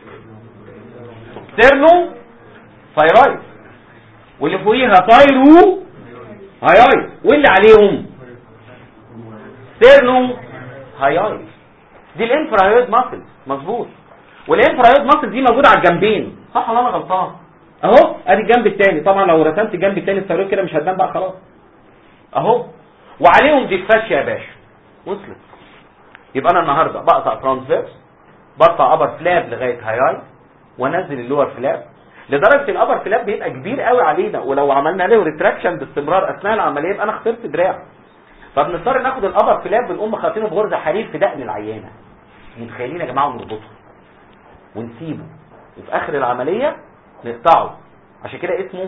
ستيرنو ثيرويد واللي فوقيها ثايرو هاياي واللي عليهم ستيرنو هاياي دي الانفراهيد ماسل مظبوط والانفراهيد ماسل دي موجوده على الجنبين صح ولا انا غلطان اهو ادي الجنب الثاني طبعا لو رسمت الجنب الثاني الثيرويد كده مش هتبان بقى خلاص اهو وعليهم دي فاشيا يا باشا وصلت يبقى انا النهارده بقطع ترانسفيرس بقطع ابر فلاب لغايه هاياي وانزل اللور فلاب لدرجه الابر فلاب بيبقى كبير قوي علينا ولو عملنا له ريتراكشن باستمرار اثناء العمليه يبقى انا خسرت دراع فبنضطر ناخد الابر فلاب بنقوم خاطينه بغرزه حرير في دقن العيانه متخيلين يا جماعه ونربطه ونسيبه وفي اخر العمليه نقطعه عشان كده اسمه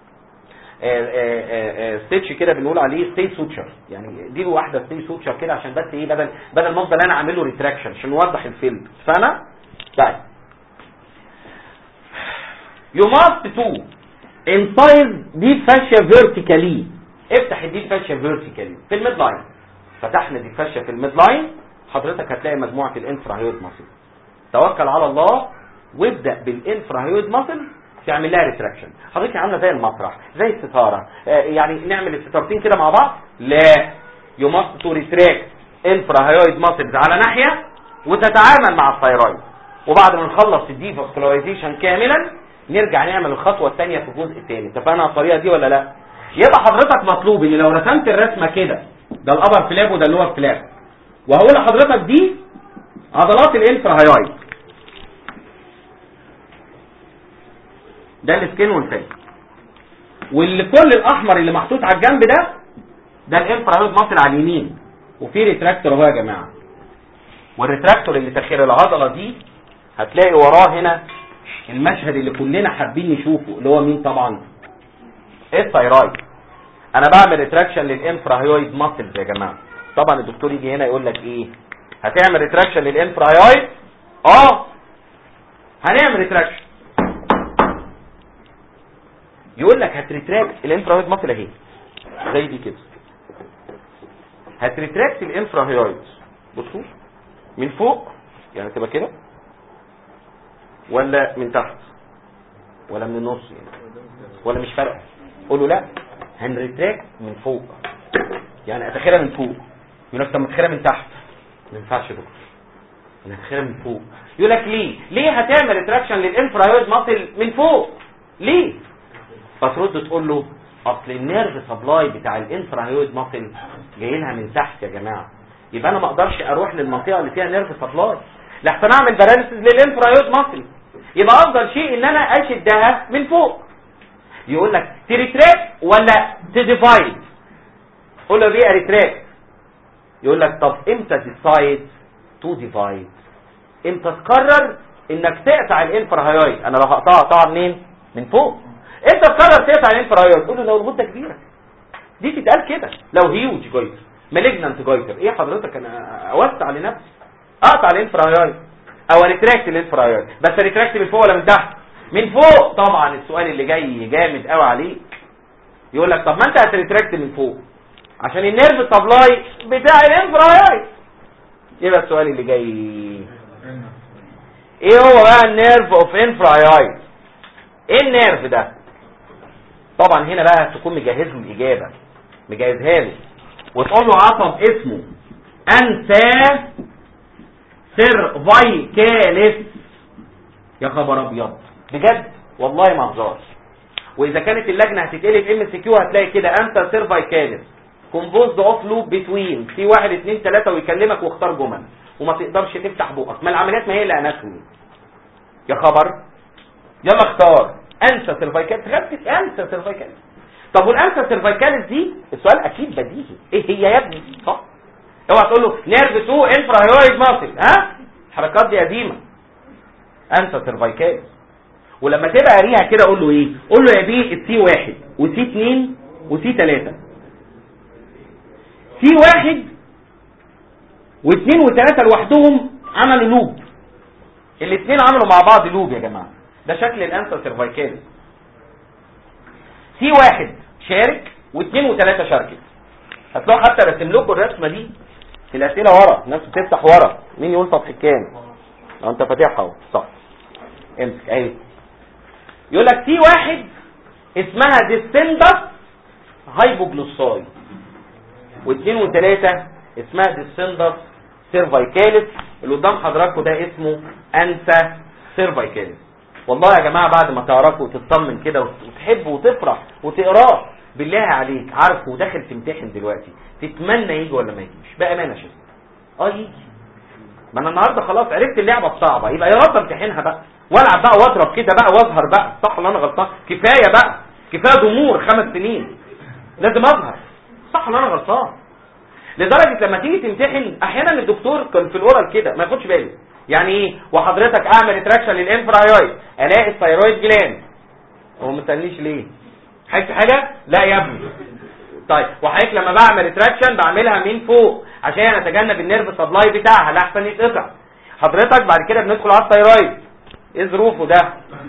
ستيتش كده بنقول عليه ستي سوتشر يعني دي واحده ستي سوتشر كده عشان بس ايه بدل بدل ما افضل انا اعمل له ريتراكشن عشان نوضح الفيلم فانا طيب you must to incise deep fascia vertically افتح الديب فاشيا فيرتيكالي في الميد لاين فتحنا ديب فاشيا في الميد لاين حضرتك هتلاقي مجموعه الانفراهيود ماسل توكل على الله وابدا بالانفراهيود ماسل تعمل لها ريتراكشن حضرتك عامله زي المسرح زي الستاره آه يعني نعمل الستارتين كده مع بعض لا يو ماست تو ريتراكت انفراهيود ماسلز على ناحيه وتتعامل مع الثيرويد وبعد ما نخلص الدي فاسكولارايزيشن كاملا نرجع نعمل الخطوه الثانيه في الجزء الثاني اتفقنا على الطريقه دي ولا لا يبقى حضرتك مطلوب ان لو رسمت الرسمه كده ده الابر فلاب وده اللور فلاب وهقول لحضرتك دي عضلات الانفراهيويد ده السكين والفيس واللي كل الاحمر اللي محطوط على الجنب ده ده الانفراهيويد ماسل على اليمين وفي ريتراكتور اهو يا جماعه والريتراكتور اللي تخير العضله دي هتلاقي وراه هنا المشهد اللي كلنا حابين نشوفه اللي هو مين طبعا الثايرويد انا بعمل ريتراكشن للانفراهيويد ماسلز يا جماعه طبعا الدكتور يجي هنا يقول لك ايه هتعمل ريتراكشن للانفراهيويد اه هنعمل ريتراكشن يقول لك هتريتراكت الانفراهيويد ماسل اهي زي دي كده هتريتراكت الانفراهيويد بصوا من فوق يعني تبقى كده ولا من تحت ولا من النص يعني ولا مش فارقه قول له لا هنريتراكت من فوق يعني اتخيلها من فوق يقول لك طب ما تخيلها من تحت ما ينفعش يا دكتور مناخيرها من فوق يقول لك ليه ليه هتعمل ريتراكشن للانفرايويد ماسل من فوق ليه فترد تقول له اصل النيرف سبلاي بتاع الانفرايويد ماسل جاي لها من تحت يا جماعه يبقى انا ما اقدرش اروح للمنطقه اللي فيها نيرف سبلاي لحسن اعمل باراليسيس للانفرايويد ماسل يبقى افضل شيء ان انا اشدها من فوق يقول لك تريتراك ولا تديفايد قول له ليه اريتراك يقول لك طب امتى ديسايد تو ديفايد امتى تقرر انك تقطع الانفراهايويد انا لو هقطعها اقطعها منين من فوق انت تقرر تقطع الانفراهايويد تقول له لو المده كبيره دي تتقال كده لو هيوج جويتر مالجنانت جويتر ايه حضرتك انا اوسع لنفسي اقطع الانفراهايويد او ريتراكت الانفراهايويد بس ريتراكت من فوق ولا من تحت من فوق طبعا السؤال اللي جاي جامد قوي عليك يقول لك طب ما انت هتريتراكت من فوق عشان النيرف سبلاي بتاع الانفراهايويد يبقى السؤال اللي جاي ايه هو بقى النيرف اوف انفراهايويد ايه النيرف ده طبعا هنا بقى تكون مجهز له الاجابه مجهزها له وتقول له عصب اسمه انسا سيرفايكاليس يا خبر ابيض بجد والله ما هزار واذا كانت اللجنه هتتقلب ام سي كيو هتلاقي كده انت سيرفايكاليس كومبوزد اوف لوب بتوين في واحد اتنين تلاته ويكلمك واختار جمل وما تقدرش تفتح بقك ما العمليات ما هي الا اناتومي يا خبر يلا اختار انسى سيرفايكاليس تخفف انسى سيرفايكاليس طب والانسى سيرفايكاليس دي السؤال اكيد بديهي ايه هي يا ابني صح اوعى تقول له نيرف 2 انفراهيرويد ماسل ها الحركات دي قديمه انسى سيرفايكاليس ولما تبقى قاريها كده قول له ايه قول له يا بيه السي واحد وسي اتنين وسي تلاته سي واحد واثنين وثلاثة لوحدهم عملوا لوب الاثنين عملوا مع بعض لوب يا جماعة ده شكل الانسر سيرفايكالي سي واحد شارك واثنين وثلاثة شاركت هتلاقوا حتى رسم لكم الرسمة دي في الاسئلة ورا الناس بتفتح ورا مين يقول سطح كام لو انت فاتحها اهو صح امسك اهي يقول لك سي واحد اسمها ديستندس هايبوجلوساي واثنين وثلاثة اسمها ديستندس سيرفايكاليس اللي قدام حضراتكم ده اسمه انسا سيرفايكاليس والله يا جماعة بعد ما تعرفوا وتطمن كده وتحب وتفرح وتقراه بالله عليك عارفه وداخل تمتحن دلوقتي تتمنى يجي ولا ما يجيش بأمانة شوف اه يجي ما انا النهارده خلاص عرفت اللعبه الصعبه يبقى يا رب امتحنها بقى والعب بقى واضرب كده بقى واظهر بقى صح ولا انا غلطان كفايه بقى كفايه ضمور خمس سنين لازم اظهر صح ولا انا غلطان لدرجه لما تيجي تمتحن احيانا الدكتور كان في الاورال كده ما ياخدش باله يعني ايه وحضرتك اعمل اتراكشن للانفرايويد الاقي الثيرويد جلاند هو ما سالنيش ليه حاجه حاجه لا يا ابني طيب وحضرتك لما بعمل اتراكشن بعملها من فوق عشان اتجنب النيرف سبلاي بتاعها لاحسن يتقطع حضرتك بعد كده بندخل على الثيرويد ايه ظروفه ده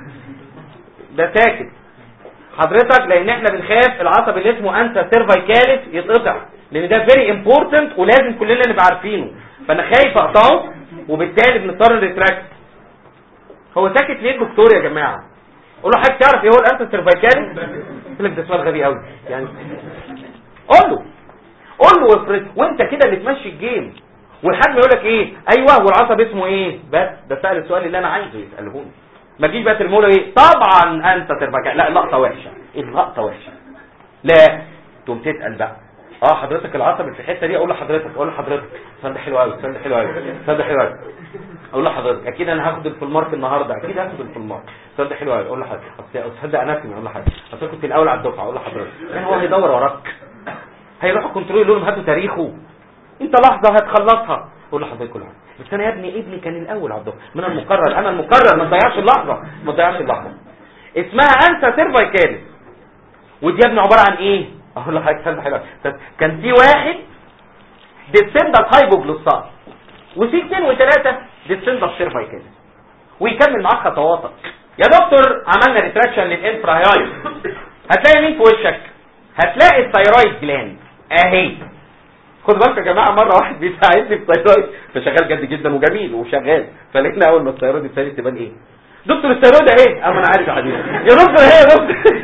ده ساكت حضرتك لان احنا بنخاف العصب اللي اسمه انسا سيرفايكاليس يتقطع لان ده فيري امبورتنت ولازم كلنا نبقى عارفينه فانا خايف اقطعه وبالتالي بنضطر نتراكت هو ساكت ليه الدكتور يا جماعه قول له حضرتك تعرف ايه هو الانسا سيرفايكاليس يقول لك ده سؤال غبي قوي يعني قول له قول له وافرض وانت كده اللي تمشي الجيم والحاج يقول لك ايه ايوه والعصب اسمه ايه بس ده سأل السؤال اللي انا عايزه يسالهوني ما تجيش بقى ترموا له ايه طبعا انت تربك لا لقطه وحشه اللقطه وحشه لا تقوم تسال بقى اه حضرتك العصب اللي في الحته دي اقول لحضرتك اقول لحضرتك السؤال ده حلو قوي السؤال ده حلو قوي السؤال ده حلو قوي اقول لحضرتك اكيد انا هاخد الفولمارك النهارده اكيد هاخد الفولمارك السؤال ده حلو قوي اقول لحضرتك اصل استاذ ده اناتومي اقول لحضرتك اصل كنت الاول على الدفعه اقول لحضرتك يعني هو هيدور وراك هيروح الكنترول يقول لهم هاتوا تاريخه انت لحظه هتخلصها اقول لحضرتك كل حاجه بس انا يا ابني ابني كان الاول على الدفعه من المقرر انا المقرر ما تضيعش اللحظه ما تضيعش اللحظه اسمها انسى سيرفايكاليس ودي يا ابني عباره عن ايه اقول لحضرتك كلمه حلوه كان في واحد ديسندس هايبوجلوسال وفي اثنين وثلاثه ديسندس سيرفايكاليس ويكمل معاك خطواتك يا دكتور عملنا ريتراكشن للانفراهايد هتلاقي مين في وشك هتلاقي الثيرويد جلاند اهي خد بالك يا جماعه مره واحد بيساعدني في الثيرويد فشغال جد جدا وجميل وشغال فلقينا اول ما الثيرويد ابتدت تبان ايه دكتور الثيرويد اهي اما انا عارف يا حبيبي يا دكتور اهي يا دكتور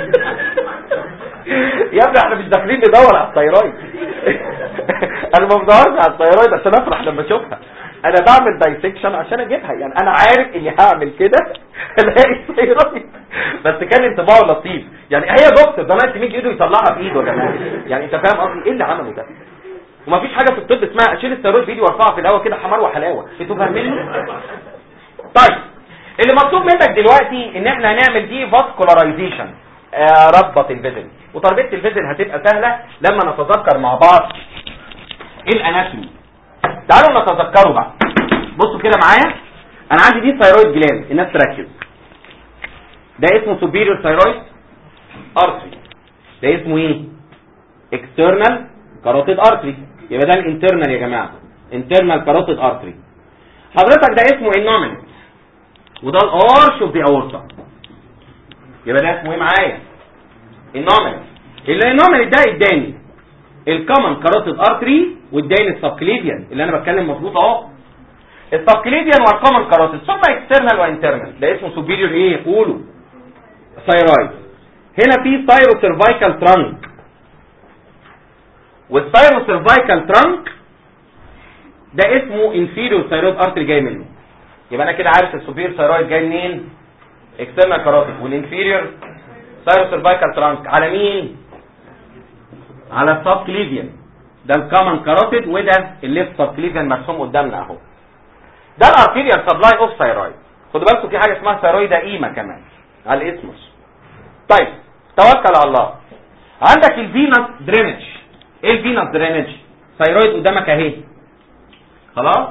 يا ابني احنا مش داخلين ندور على الثيرويد انا ما بدورش على الثيرويد عشان افرح لما اشوفها انا بعمل دايسكشن عشان اجيبها يعني انا عارف اني هعمل كده الاقي الثيرويد بس كان انطباعه لطيف يعني هي دكتور ده ناس يمد ايده يطلعها بايده يا جماعه يعني انت فاهم قصدي ايه اللي عمله ده ومفيش حاجه في الطب اسمها اشيل الثيرويد بايدي وارفعها في الهواء كده حمار وحلاوه انتوا فاهميني طيب اللي مطلوب منك دلوقتي ان احنا هنعمل دي فاسكولارايزيشن ربط الفيزل وتربية الفيزل هتبقى سهلة لما نتذكر مع بعض الاناتومي تعالوا نتذكروا بقى بصوا كده معايا انا عندي دي ثايرويد جلاند الناس تركز ده اسمه superior thyroid artery ده اسمه ايه external carotid artery يبقى ده الانترنال يا جماعه internal carotid artery حضرتك ده اسمه innominate وده الارش اوف ذا اورتا يبقى ده اسمه ايه معايا النومينال اللي النومينال ده اداني الكومن كاروتيد ارتري واداني السبكليفيان اللي انا بتكلم مظبوط اهو السبكليفيان والكومن كاروتيد ثم اكسترنال وانترنال ده اسمه سوبيريور ايه قولوا ثايرويد هنا في ثايرو سيرفايكال ترانك والثايرو سيرفايكال ترانك ده اسمه انفيريور ثايرويد ارتري جاي منه يبقى انا كده عارف السوبير ثايرويد جاي منين اكسترنال كاروتيد والانفيريور ثايرو سيرفايكال ترانك على مين على السب كليفيان ده الكومن كاروتيد وده الليفت سب كليفيان مرسوم قدامنا اهو ده الارتيريال سبلاي اوف ثايرويد خدوا بالكم في حاجه اسمها ثايرويد ايما كمان على الاسمس طيب توكل على الله عندك الفينس درينج ايه الفينس درينج ثايرويد قدامك اهي خلاص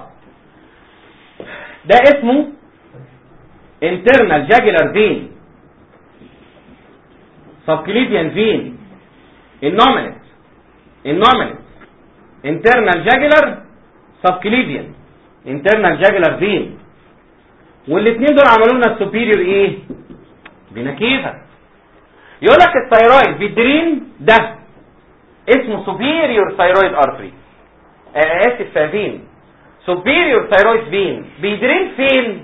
ده اسمه internal jugular vein subclavian vein innominate innominate internal jugular subclavian internal jugular vein والاثنين دول عملوا لنا السوبيريور ايه فينا كيفا يقول لك الثيرويد بيدرين ده اسمه سوبيريور ثيرويد ارتري اسف فين سوبيريور ثيرويد فين بيدرين فين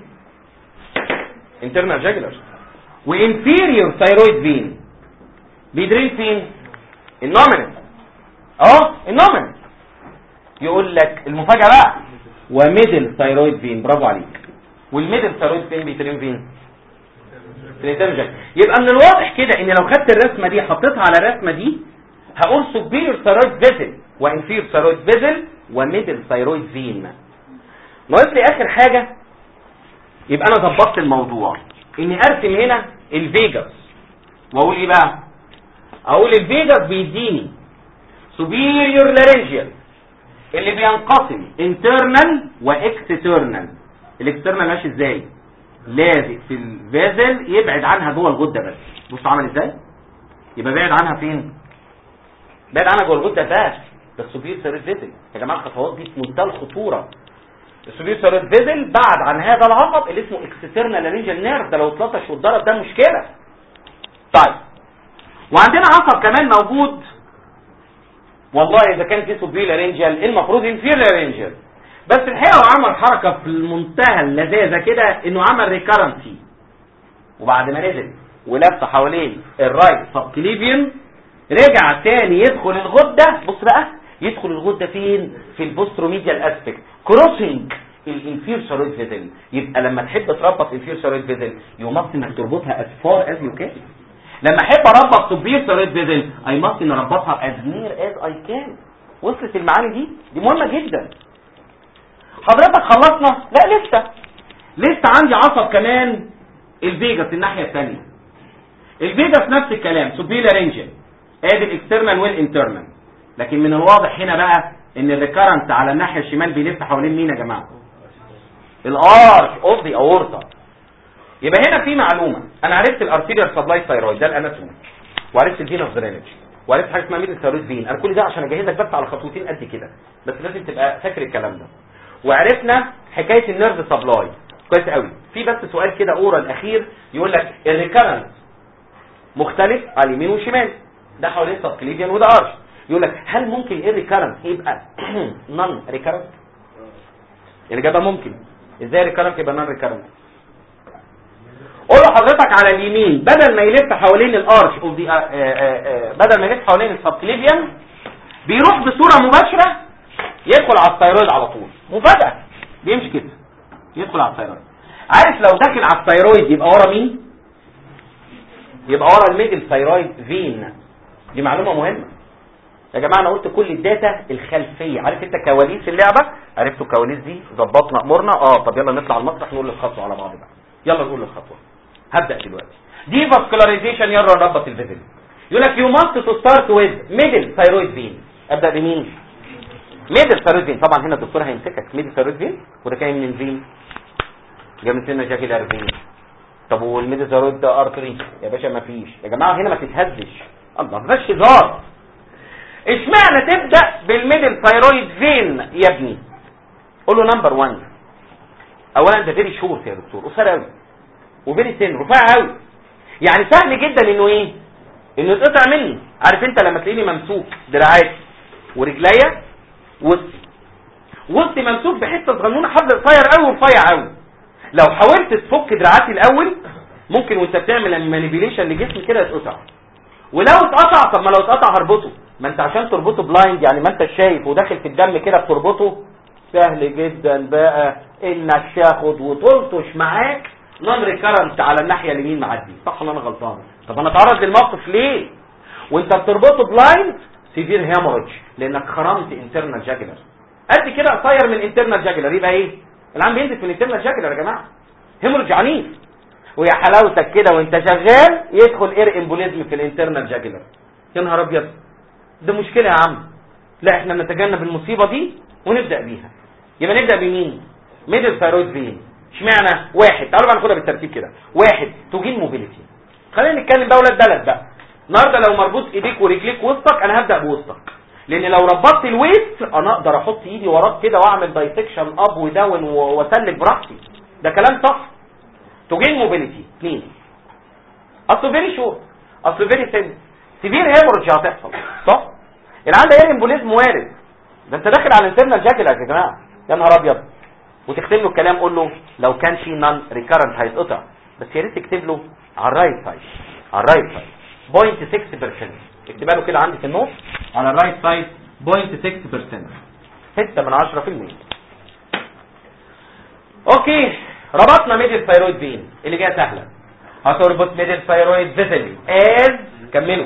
internal jugular وانفيريور ثيرويد فين بيدرين فين النومينال اه النومينال يقول لك المفاجاه بقى وميدل ثيرويد فين برافو عليك والميدل ثيرويد فين بيدرين فين في الانترنال jugular. يبقى من الواضح كده ان لو خدت الرسمه دي حطيتها على الرسمه دي هقول superior thyroid vessel وانفير thyroid vessel وميدل ثيرويد فين ناقص لي اخر حاجه يبقى انا ظبطت الموضوع اني ارسم هنا الفيجاس واقول ايه بقى اقول الفيجاس بيديني superior laryngeal اللي بينقسم internal واكسترنال الاكسترنال ماشي ازاي لازق في الفازل يبعد عنها جوه الغده بس بص عمل ازاي يبقى بعد عنها فين بعد عنها جوه الغده بس ده السوبير سيريت فيزل يا جماعه الخطوات دي في منتهى الخطوره السوبير سيريت فيزل بعد عن هذا العصب اللي اسمه اكسترنال لارنجال نيرف ده لو اتلطش واتضرب ده مشكله طيب وعندنا عصب كمان موجود والله اذا كان في سوبير لارنجال المفروض انفير لارنجال بس الحقيقه هو عمل حركه في منتهى اللذاذه كده انه عمل ريكارنسي وبعد ما نزل ولف حوالين الرايت سبكليفيان رجع تاني يدخل الغده بص بقى يدخل الغده فين في البوستروميديال اسبكت كروسنج الانفير ثيرويد فيزل يبقى لما تحب تربط انفير ثيرويد فيزل يمص انك تربطها as far as you can لما احب اربط سوبير ثيرويد فيزل اي ماست ان اربطها as near as I can وصلت المعاني دي دي مهمه جدا حضرتك خلصنا لا لسه لسه عندي عصب كمان الفيجاس الناحيه الثانيه الفيجاس نفس الكلام سوبير لارنجل ادي الاكسترنال والانترنال لكن من الواضح هنا بقى ان الريكارنت على الناحيه الشمال بيلف حوالين مين يا جماعه الارش اوف ذا اورتا يبقى هنا في معلومه انا عرفت الارتيريال سبلاي ثايرويد ده الاناتومي وعرفت الفينوس درينج وعرفت حاجه اسمها ميدل ثايرويد فين انا كل ده عشان اجهزك بس على خطوتين قد كده بس لازم تبقى فاكر الكلام ده وعرفنا حكايه النيرف سبلاي كويس قوي في بس سؤال كده اورال اخير يقول لك الريكارنت مختلف على اليمين والشمال ده حوالين سبكليفيان وده ارش يقول لك هل ممكن ايه ريكارنت يبقى نون ريكارنت الاجابه ممكن ازاي ريكارنت يبقى نون ريكارنت قول له حضرتك على اليمين بدل ما يلف حوالين الارش اوف دي بدل ما يلف حوالين السبكليفيان بيروح بصوره مباشره يدخل على الثيرويد على طول مفاجاه بيمشي كده يدخل على الثيرويد عارف لو داخل على الثيرويد يبقى ورا مين يبقى ورا الميدل ثيرويد فين دي معلومه مهمه يا جماعه انا قلت كل الداتا الخلفيه عارف انت كواليس اللعبه عرفتوا الكواليس دي ظبطنا امورنا اه طب يلا نطلع المسرح نقول الخطوه على بعض بقى يلا نقول الخطوه هبدا دلوقتي دي فاسكولاريزيشن يلا نربط الفيزل يقول لك يو ماست تو ستارت ويز ميدل ثيرويد فين ابدا بمين ميدل ثيرويد فين طبعا هنا الدكتور هيمسكك ميدل ثيرويد فين وده كان من فين جاي من سنه جاكيلار فين طب والميدل ثيرويد ده ارتري يا باشا ما فيش يا جماعه هنا ما تتهزش الله ما فيش هزار اشمعنى تبدا بالميدل ثيرويد فين يا ابني قول له نمبر 1 اولا ده فيري شورت يا دكتور قصير قوي وفيري سن رفيع قوي يعني سهل جدا انه ايه انه يتقطع مني عارف انت لما تلاقيني ممسوك دراعاتي ورجليا وسطي وسطي ممسوك بحته صغنونه حبل قصير قوي ورفيع قوي لو حاولت تفك دراعاتي الاول ممكن وانت بتعمل مانيبيليشن لجسمي كده يتقطع ولو اتقطع طب ما لو اتقطع هربطه ما انت عشان تربطه بلايند يعني ما انت شايف وداخل في الدم كده بتربطه سهل جدا بقى انك تاخد وتلطش معاك نون ريكرنت على الناحيه اليمين معدي صح ولا انا غلطان طب انا اتعرض للموقف ليه وانت بتربطه بلايند سيفير هيموريدج لانك خرمت انترنال جاجلر قد كده قصير من انترنال جاجلر يبقى ايه العام بينزل في الانترنال جاجلر يا جماعه هيموريدج عنيف ويا حلاوتك كده وانت شغال يدخل اير امبوليزم في الانترنال جاجلر يا نهار ابيض ده مشكله يا عم لا احنا نتجنب المصيبه دي ونبدا بيها يبقى نبدا بمين ميدل ثايرويد فين اشمعنى واحد تعالوا بقى ناخدها بالترتيب كده واحد توجين موبيليتي خلينا نتكلم بقى ولاد بلد بقى النهارده لو مربوط ايديك ورجليك وسطك انا هبدا بوسطك لان لو ربطت الويست انا اقدر احط ايدي وراك كده واعمل دايسكشن اب وداون واسلك براحتي ده كلام صح توجين موبيليتي اثنين اصل فيري شور اصل فيري سن سيفير هيمورج هتحصل صح العيان ده اير امبوليزم وارد ده انت داخل على الانترنال جاكل يا جماعه يا نهار ابيض وتكتب له الكلام قول له لو كان شي نون ريكارنت هيتقطع بس يا ريت تكتب له على الرايت سايد على الرايت سايد 0.6% اكتبها له كده عندي في النص على الرايت سايد 0.6% 6 من 10% اوكي ربطنا ميدل ثايرويد فين اللي جايه سهله هتربط ميدل ثايرويد فيزلي از كملوا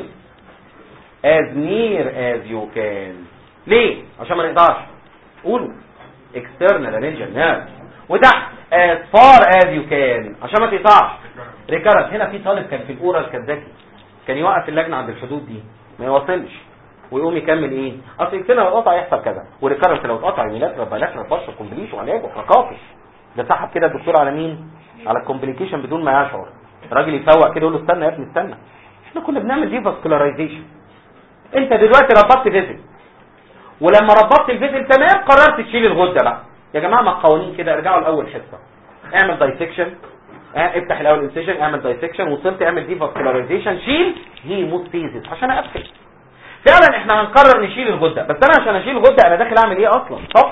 as near as you can ليه عشان ما نقطعش قولوا external laryngeal nerve وتحت as far as you can عشان ما تقطعش ريكارنت هنا في طالب كان في الاورال كان ذكي كان يوقف اللجنه عند الحدود دي ما يوصلش ويقوم يكمل ايه اصل اكتنا لو اتقطع يحصل كذا وريكارنت لو اتقطع يميلات بلاش بشر كومبليش وعلاج وحركاته ده سحب كده الدكتور على مين على الكومبليكيشن بدون ما يشعر الراجل يفوق كده يقول له استنى يا ابني استنى احنا كنا بنعمل دي فاسكولارايزيشن انت دلوقتي ربطت فيزل ولما ربطت الفيزل تمام قررت تشيل الغده بقى يا جماعه ما القوانين كده ارجعوا لاول حصه اعمل دايسكشن افتح الاول انسيشن اعمل دايسكشن وصلت اعمل دي فاسكولارايزيشن شيل هيموستيزيس عشان اقفل فعلا احنا هنقرر نشيل الغده بس انا عشان اشيل الغده انا داخل اعمل ايه اصلا صح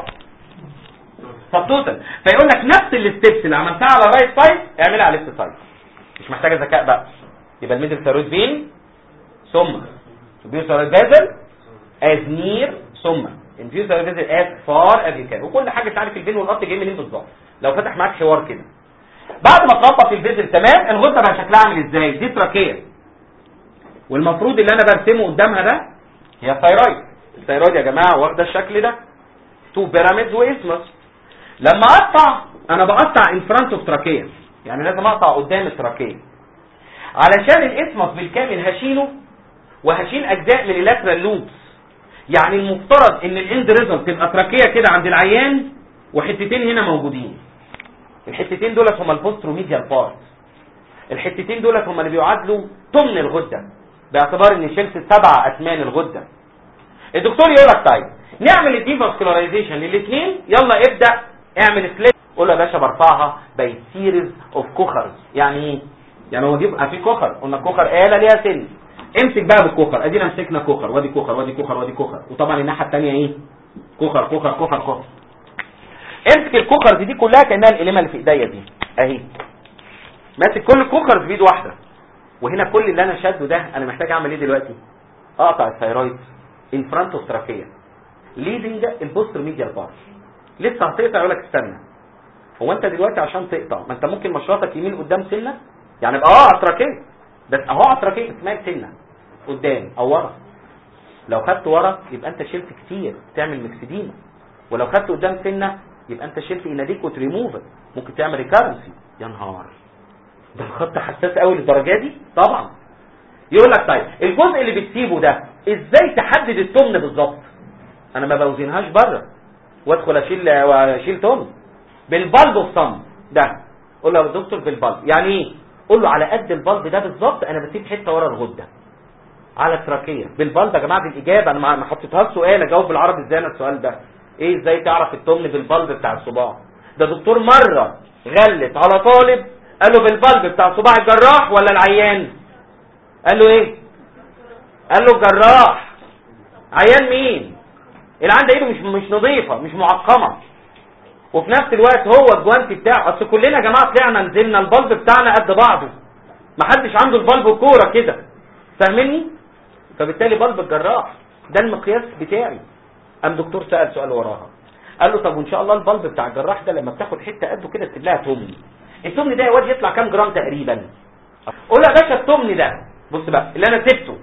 طب توتال فيقول لك نفس الستبس اللي عملتها على الرايت سايد اعملها على الليفت سايد مش محتاجه ذكاء بقى يبقى الميدل ثيرويد فين ثم infuse ثيرويد فيزل as near ثم infuse ثيرويد فيزل as far as you can وكل حاجه انت عارف الفين والقط جاي منين بالظبط لو فتح معاك حوار كده بعد ما تربط الفيزل تمام الغده بقى شكلها عامل ازاي دي تراكيه والمفروض اللي انا برسمه قدامها ده هي الثيرويد الثيرويد يا جماعه واخده الشكل ده تو بيراميدز واسمس لما اقطع انا بقطع ان فرونت اوف تراكيه يعني لازم اقطع قدام التراكيه علشان الاسمس بالكامل هشيله وهشيل اجزاء من اللاترال لوبس يعني المفترض ان الاند ريزلت تبقى تراكيه كده عند العيان وحتتين هنا موجودين الحتتين دولت هما البوستروميديال بارت الحتتين دولت هما اللي بيعادلوا تمن الغده باعتبار ان شلت سبع اثمان الغده الدكتور يقول لك طيب نعمل الديفاسكولارايزيشن للاثنين يلا ابدا اعمل سليب قول له يا باشا برفعها باي سيريز اوف كوخرز يعني ايه يعني هو بيبقى في كوخر قلنا الكوخر آلة ليها سن امسك بقى بالكوخر ادينا مسكنا كوخر وادي كوخر وادي كوخر وادي كوخر وطبعا الناحيه الثانيه ايه كوخر كوخر كوخر كوخر امسك الكوخرز دي كلها كانها القلمه اللي في ايديا دي اهي ماسك كل الكوخرز بايد واحده وهنا كل اللي انا شاده ده انا محتاج اعمل ايه دلوقتي اقطع الثيرويد انفرانت اوف تراكيه ليدنج البوستر ميديال بار لسه هتقطع يقول لك استنى هو انت دلوقتي عشان تقطع ما انت ممكن مشرطك يمين قدام سنه يعني يبقى اه اتراكيه بس اهو اتراكيه اسمها سنه قدام او ورا لو خدت ورا يبقى انت شلت كتير تعمل مكسديما ولو خدت قدام سنه يبقى انت شلت اناديكوت ريموفر ممكن تعمل ريكارنسي يا نهار ده الخط حساس قوي للدرجه دي طبعا يقول لك طيب الجزء اللي بتسيبه ده ازاي تحدد التمن بالظبط انا ما بوزنهاش بره وادخل اشيل واشيل تمن بالبلب الصم ده قول له يا دكتور بالبلب يعني ايه قول له على قد البلب ده بالظبط انا بسيب حته ورا الغده على التراكيه بالبلب يا جماعه دي الاجابه انا ما حطيتهاش سؤال اجاوب بالعربي ازاي انا السؤال ده ايه ازاي تعرف التمن بالبلب بتاع الصباع ده دكتور مره غلت على طالب قال له بالبلب بتاع صباع الجراح ولا العيان قال له ايه قال له الجراح عيان مين اللي عنده ايده مش مش نظيفه مش معقمه وفي نفس الوقت هو الجوانتي بتاعه اصل كلنا يا جماعه طلعنا نزلنا البلب بتاعنا قد بعضه ما حدش عنده البلب كوره كده فاهمني فبالتالي بلب الجراح ده المقياس بتاعي قام دكتور سال سؤال وراها قال له طب وان شاء الله البلب بتاع الجراح ده لما بتاخد حته قده كده تسيب لها تمن التمن ده يا واد يطلع كام جرام تقريبا قول يا باشا التمن ده بص بقى اللي انا سبته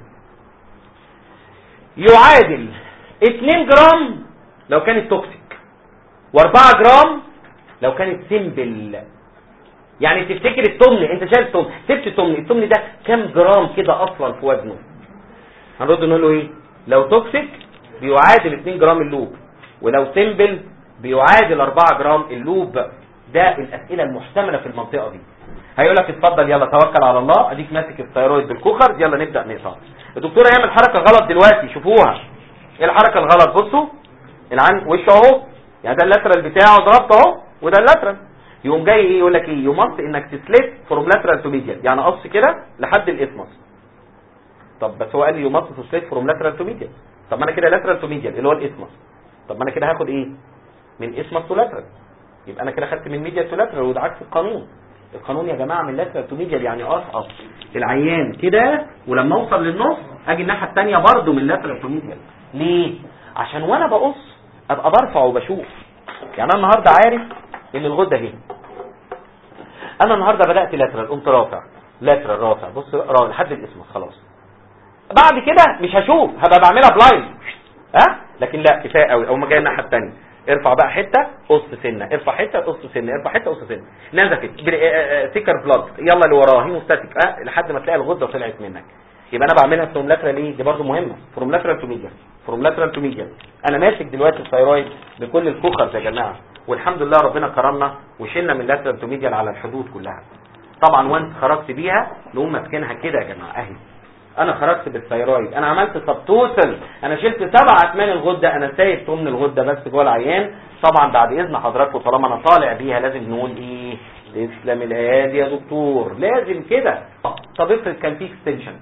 يعادل 2 جرام لو كانت توكسيك و4 جرام لو كانت سيمبل يعني تفتكر التمن انت شايل التمن سبت التمن التمن ده كام جرام كده اصلا في وزنه هنرد نقول له ايه لو توكسيك بيعادل 2 جرام اللوب ولو سيمبل بيعادل 4 جرام اللوب ده الاسئله المحتمله في المنطقه دي هيقول لك اتفضل يلا توكل على الله اديك ماسك الثيرويد بالكوخر يلا نبدا نقطع الدكتور هيعمل حركه غلط دلوقتي شوفوها ايه الحركه الغلط بصوا العن وشه اهو يعني ده اللاترال بتاعه ضربته اهو وده اللاترال يقوم جاي ايه يقول لك ايه يمص انك تسلت فروم لاترال تو ميديال يعني قص كده لحد الاسمس طب بس هو قال لي يمص تسلت فروم لاترال تو ميديال طب ما انا كده لاترال تو ميديال اللي هو الاسمس طب ما انا كده هاخد ايه من اسمس تو لاترال يبقى انا كده خدت من ميديال تو لاترال وده عكس القانون القانون يا جماعه من لاترال تو ميديال يعني اسقط العيان كده ولما اوصل للنص اجي الناحيه الثانيه برضه من لاترال تو ميديال ليه عشان وانا بقص ابقى برفع وبشوف يعني انا النهارده عارف ان الغده اهي انا النهارده بدات لاترال قمت رافع لاترال رافع بص رافع لحد الاسم خلاص بعد كده مش هشوف هبقى بعملها بلايند ها لكن لا كفايه قوي اول ما جاي الناحيه الثانيه ارفع بقى حته قص سنه ارفع حته قص سنه ارفع حته قص سنه نزفت سكر بلاد يلا اللي وراه هيموستاتيك أه؟ لحد ما تلاقي الغده طلعت منك يبقى انا بعملها فروم لاترال ايه دي برضه مهمه فروم لاترال تو ميديال فروم لاترال تو ميديال انا ماسك دلوقتي الثيرويد بكل الكوخرز يا جماعه والحمد لله ربنا كرمنا وشلنا من لاترال تو ميديال على الحدود كلها طبعا وانت خرجت بيها نقوم ماسكينها كده يا جماعه اهي انا خرجت بالثيرويد انا عملت سب توتال انا شلت سبع اكمال الغده انا سايب ثمن الغده بس جوه العيان طبعا بعد اذن حضراتكم طالما انا طالع بيها لازم نقول ايه تسلم الايادي يا دكتور لازم كده طب افرض كان في اكستنشن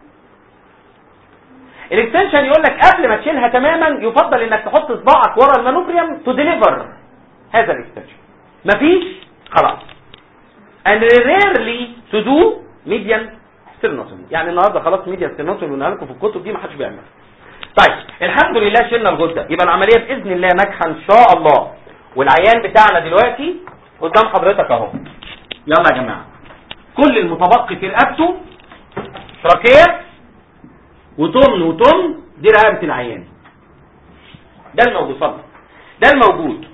الاكستنشن يقول لك قبل ما تشيلها تماما يفضل انك تحط صباعك ورا المانوبريم تو ديليفر هذا الاكستنشن مفيش خلاص and rarely to do median ستيرنوتومي يعني النهارده خلاص ميديا ستيرنوتومي قلنا لكم في الكتب دي ما حدش بيعملها طيب الحمد لله شلنا الغده يبقى العمليه باذن الله ناجحه ان شاء الله والعيان بتاعنا دلوقتي قدام حضرتك اهو يلا يا جماعه كل المتبقي في رقبته تراكيه وتمن وتمن دي رقبه العيان ده الموجود صدق ده الموجود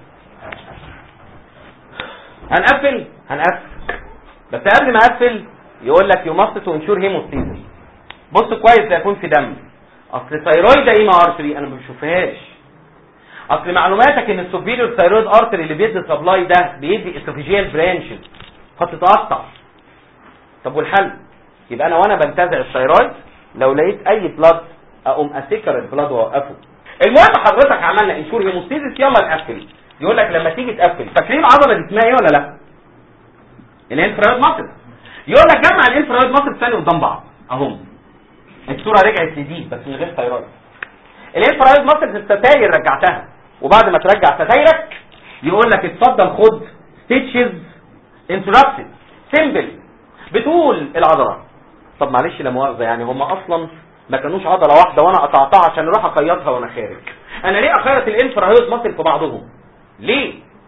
هنقفل هنقفل بس قبل ما اقفل يقول لك يو ماست تو انشور هيموستيزس بص كويس لا يكون في دم اصل الثيرويد ايه ما ارتري انا ما بشوفهاش اصل معلوماتك ان السوبيريور ثيرويد ارتري اللي بيدي سبلاي ده بيدي اسوفيجيال برانشز فتتقطع طب والحل يبقى انا وانا بنتزع الثيرويد لو لقيت اي بلاد اقوم اسكر البلاد واوقفه المهم حضرتك عملنا انشور هيموستيزس يلا نقفل يقول لك لما تيجي تقفل فاكرين العضله دي اسمها ايه ولا لا الانفرايد ماسل يقول لك جمع الانفرايد ماسل ثاني قدام بعض اهم الصوره رجعت لدي بس من غير ثيرويد الانفرايد ماسل الستاير رجعتها وبعد ما ترجع ستايرك يقول لك اتفضل خد ستيتشز انترابتد سيمبل بتقول العضله طب معلش لا مؤاخذه يعني هم اصلا ما كانوش عضله واحده وانا قطعتها عشان اروح اخيطها وانا خارج انا ليه اخيط الانفرايد ماسل في بعضهم ليه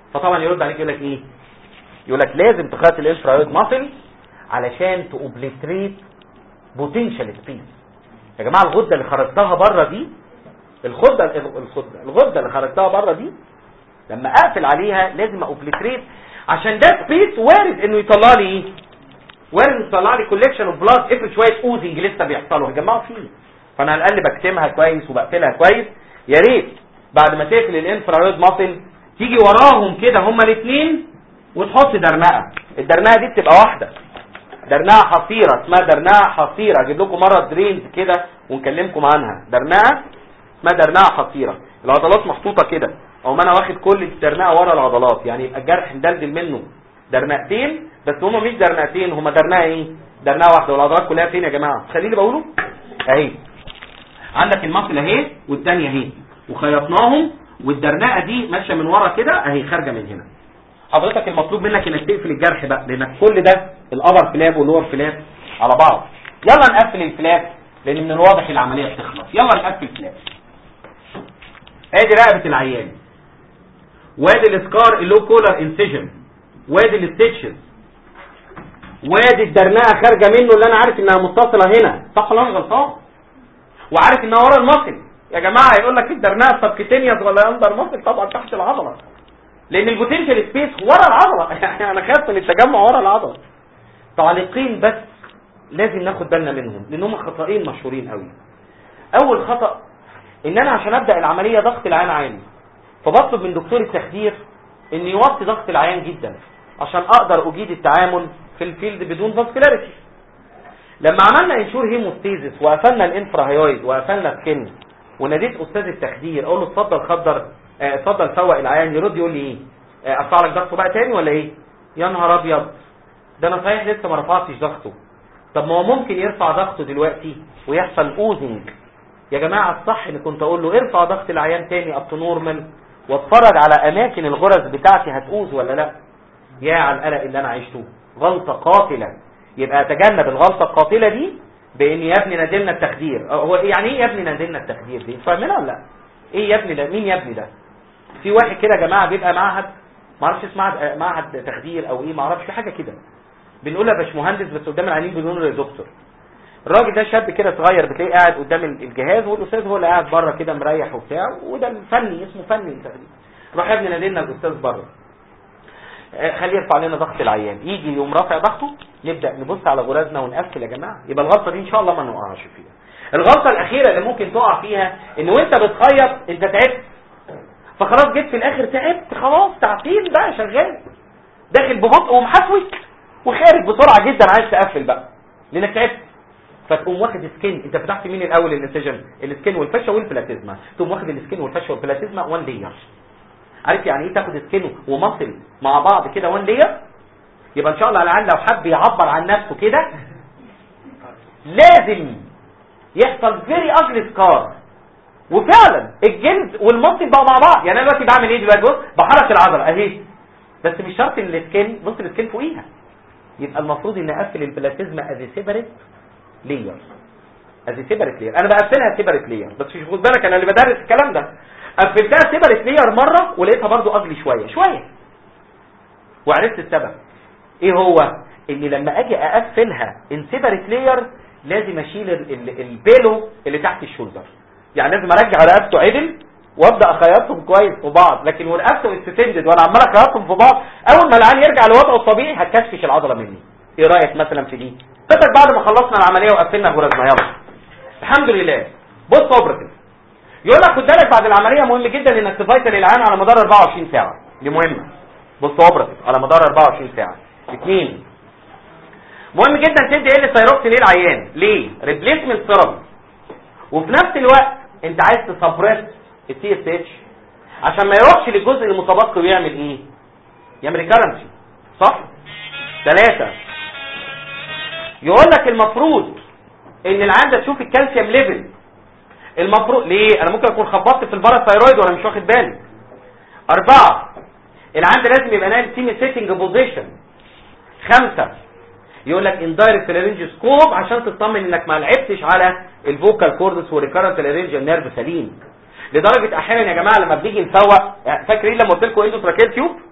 فطبعا يرد عليك يقول لك ايه يقول لك لازم تخيط الانفرايد ماسل علشان توبليتريت بوتنشال سبيس يا جماعه الغده اللي خرجتها بره دي الغده الغده الغده اللي خرجتها بره دي لما اقفل عليها لازم اوبليتريت عشان ده سبيس وارد انه يطلع لي ايه وارد يطلع لي كولكشن اوف بلاد افرض شويه اوزنج لسه بيحصلوا هيجمعوا فيه فانا على الاقل بكتمها كويس وبقفلها كويس يا ريت بعد ما تقفل الانفراريد ماسل تيجي وراهم كده هما الاثنين وتحط درنقه الدرنقه دي بتبقى واحده درنقه حصيره اسمها درنقه حصيره اجيب لكم مره درينز كده ونكلمكم عنها درنقه اسمها درنقه حصيره العضلات محطوطه كده او ما انا واخد كل الدرنقه ورا العضلات يعني يبقى الجرح مدلدل منه درنقتين بس هما مش درنقتين هما درنقه ايه درنقه واحده والعضلات كلها فين يا جماعه خليني بقوله اهي عندك المصل اهي والثانيه اهي وخيطناهم والدرنقه دي ماشيه من ورا كده اهي خارجه من هنا حضرتك المطلوب منك انك تقفل الجرح بقى لانك كل ده الابر فلاب واللور فلاب على بعض يلا نقفل الفلاب لان من الواضح العمليه بتخلص يلا نقفل فلاب ادي رقبه العيان وادي السكار اللو كولر انسيجن وادي الستيتشز وادي الدرنقه خارجه منه اللي انا عارف انها متصله هنا صح ولا انا غلطان وعارف انها ورا المصل يا جماعه يقول لك الدرنقه سبكتينيوس ولا اندر مصل طبعا تحت العضله لان البوتنشال سبيس ورا العضله يعني انا خايف من التجمع ورا العضله تعليقين بس لازم ناخد بالنا منهم لان هم خطأين مشهورين قوي اول خطأ ان انا عشان ابدا العمليه ضغط العيان عالي فبطلب من دكتور التخدير ان يوطي ضغط العيان جدا عشان اقدر اجيد التعامل في الفيلد بدون فاسكولاريتي لما عملنا انشور هيموستيزس وقفلنا الانفرا هيويد وقفلنا سكن وناديت استاذ التخدير اقول له اتفضل خدر اه، اتفضل فوق العيان يرد يقول لي ايه اه، ارفع لك ضغطه بقى تاني ولا ايه يا نهار ابيض ده انا صحيح لسه ما رفعتش ضغطه طب ما هو ممكن يرفع ضغطه دلوقتي ويحصل اوزنج يا جماعه الصح ان كنت اقول له ارفع ضغط العيان تاني اب تو نورمال واتفرج على اماكن الغرز بتاعتي هتؤوز ولا لا يا على القلق اللي انا عشته غلطه قاتله يبقى اتجنب الغلطه القاتله دي بان يا ابني نازلنا التخدير اه، هو إيه- يعني ايه يا ابني نازلنا التخدير دي فاهمينها ولا لا ايه يا ابني ده مين يا ابني ده في واحد كده يا جماعه بيبقى معهد ما اعرفش اسمه معهد- اه، معهد تخدير او ايه ما اعرفش في حاجه كده بنقول يا باشمهندس بس قدام العيانين بنقول له يا دكتور الراجل ده شاب كده صغير بتلاقيه قاعد قدام الجهاز والاستاذ هو اللي قاعد بره كده مريح وبتاع وده الفني اسمه فني التخدير روح يا ابني نادلنا الاستاذ بره آه، خليه يرفع لنا ضغط العيان يجي يوم رافع ضغطه نبدا نبص على غرزنا ونقفل يا جماعه يبقى الغلطه دي ان شاء الله ما نقعش فيها الغلطه الاخيره اللي ممكن تقع فيها ان وانت بتخيط انت تعبت فخلاص جيت في الاخر تعبت خلاص تعطيل بقى شغال داخل ببطء ومحسوي وخارج بسرعه جدا عايز تقفل بقى لانك تعبت فتقوم واخد سكين انت فتحت مين الاول الانسجن السكين والفشه والبلاتيزما تقوم واخد السكين والفشه والبلاتيزما وان لير عارف يعني ايه تاخد سكين ومصل مع بعض كده وان لير يبقى ان شاء الله لعل لو حب يعبر عن نفسه كده لازم يحصل فيري اجلي سكار وفعلا الجلد والمصل بقوا مع بعض يعني انا دلوقتي بعمل ايه دلوقتي بص بحرك العضله اهي بس مش شرط ان السكين بص السكين فوقيها يبقى المفروض ان اقفل البلاتيزما از سيبريت لير از سيبريت لير انا بقفلها سيبريت لير بس مش خد بالك انا اللي بدرس الكلام ده قفلتها سيبريت لير مره ولقيتها برضو اجلي شويه شويه وعرفت السبب ايه هو ان لما اجي اقفلها ان سيبريت لير لازم اشيل ال- ال- البيلو اللي تحت الشولدر يعني لازم ارجع رقبته عدل وابدا اخيطهم كويس في بعض لكن ورقبته استتندد وانا عمال اخيطهم في بعض اول ما العيان يرجع لوضعه الطبيعي هتكشكش العضله مني ايه رايك مثلا في دي فاتك بعد ما خلصنا العمليه وقفلنا غرزنا يلا الحمد لله بص اوبرتيف يقول لك خد بالك بعد العمليه مهم جدا انك تفيتل العيان على مدار 24 ساعه دي مهمه بص اوبرتيف على مدار 24 ساعه اثنين مهم جدا تدي ال سيروكسين للعيان ليه ريبليسمنت ثيرابي وفي نفس الوقت انت عايز تسبريس التي اس اتش عشان ما يروحش للجزء المتبقي ويعمل ايه يعمل ريكارنسي صح ثلاثة يقول لك المفروض ان العيان ده تشوف الكالسيوم ليفل المفروض ليه انا ممكن اكون خبطت في الباراثايرويد وانا مش واخد بالي اربعة العيان ده لازم يبقى نايم سيمي سيتنج بوزيشن خمسة يقول لك اندايركت لارنجوسكوب عشان تطمن انك ما لعبتش على الفوكال كوردس وريكارنت لارنجيال نيرف سليم لدرجه احيانا يا جماعه لما بنيجي نفوق فاكرين لما قلت لكم اندوتراكيال تيوب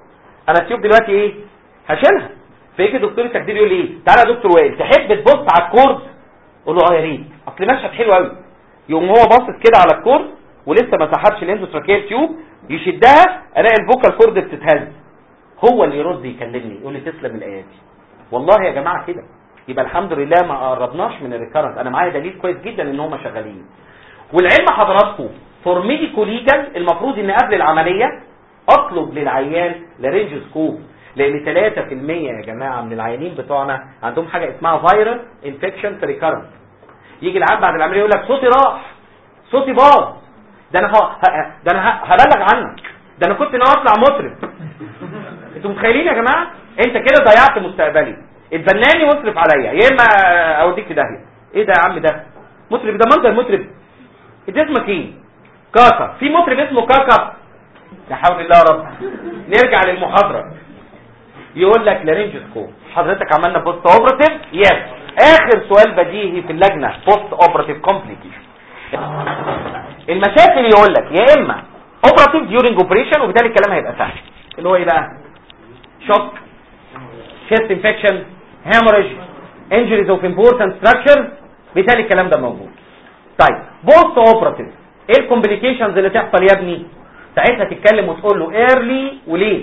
انا التيوب دلوقتي ايه هشيلها فيجي دكتور التخدير يقول لي ايه تعالى يا دكتور وائل تحب تبص على الكورد اقول له اه يا ريت اصل مشهد حلو قوي يقوم هو باصص كده على الكورد ولسه ما سحبش الاندوتراكيال تيوب يشدها الاقي الفوكال كورد بتتهز هو اللي يرد يكلمني يقول لي تسلم الايادي والله يا جماعه كده يبقى الحمد لله ما قربناش من الريكارنت انا معايا دليل كويس جدا ان هم شغالين والعلم حضراتكم فور ميديكو ليجال المفروض ان قبل العمليه اطلب للعيان لارنج سكوب لان 3% يا جماعه من العيانين بتوعنا عندهم حاجه اسمها فايرال انفكشن في ريكارنت يجي العيان بعد العمليه يقول لك صوتي راح صوتي باظ ده انا ه... ه- ده انا ه- هبلغ عنك ده انا كنت ناوي اطلع مطرب انتوا متخيلين يا جماعه انت كده ضيعت مستقبلي اتبناني واصرف عليا يا اما اوديك في داهيه ايه ده يا عم ده مطرب ده منظر مطرب انت اسمك ايه كاكا في مطرب اسمه كاكا لا حول الله يا رب نرجع للمحاضره يقول لك لارنجوسكوب حضرتك عملنا بوست اوبراتيف يس اخر سؤال بديهي في اللجنه بوست اوبراتيف كومبليكيشن المشاكل يقول لك يا اما اوبراتيف ديورنج اوبريشن وبالتالي الكلام هيبقى سهل اللي هو ايه بقى شوك chest infection hemorrhage injuries of important structures بالتالي الكلام ده موجود طيب بوست اوبراتيف ايه الكومبليكيشنز اللي تحصل يا ابني ساعتها تتكلم وتقول له ايرلي وليه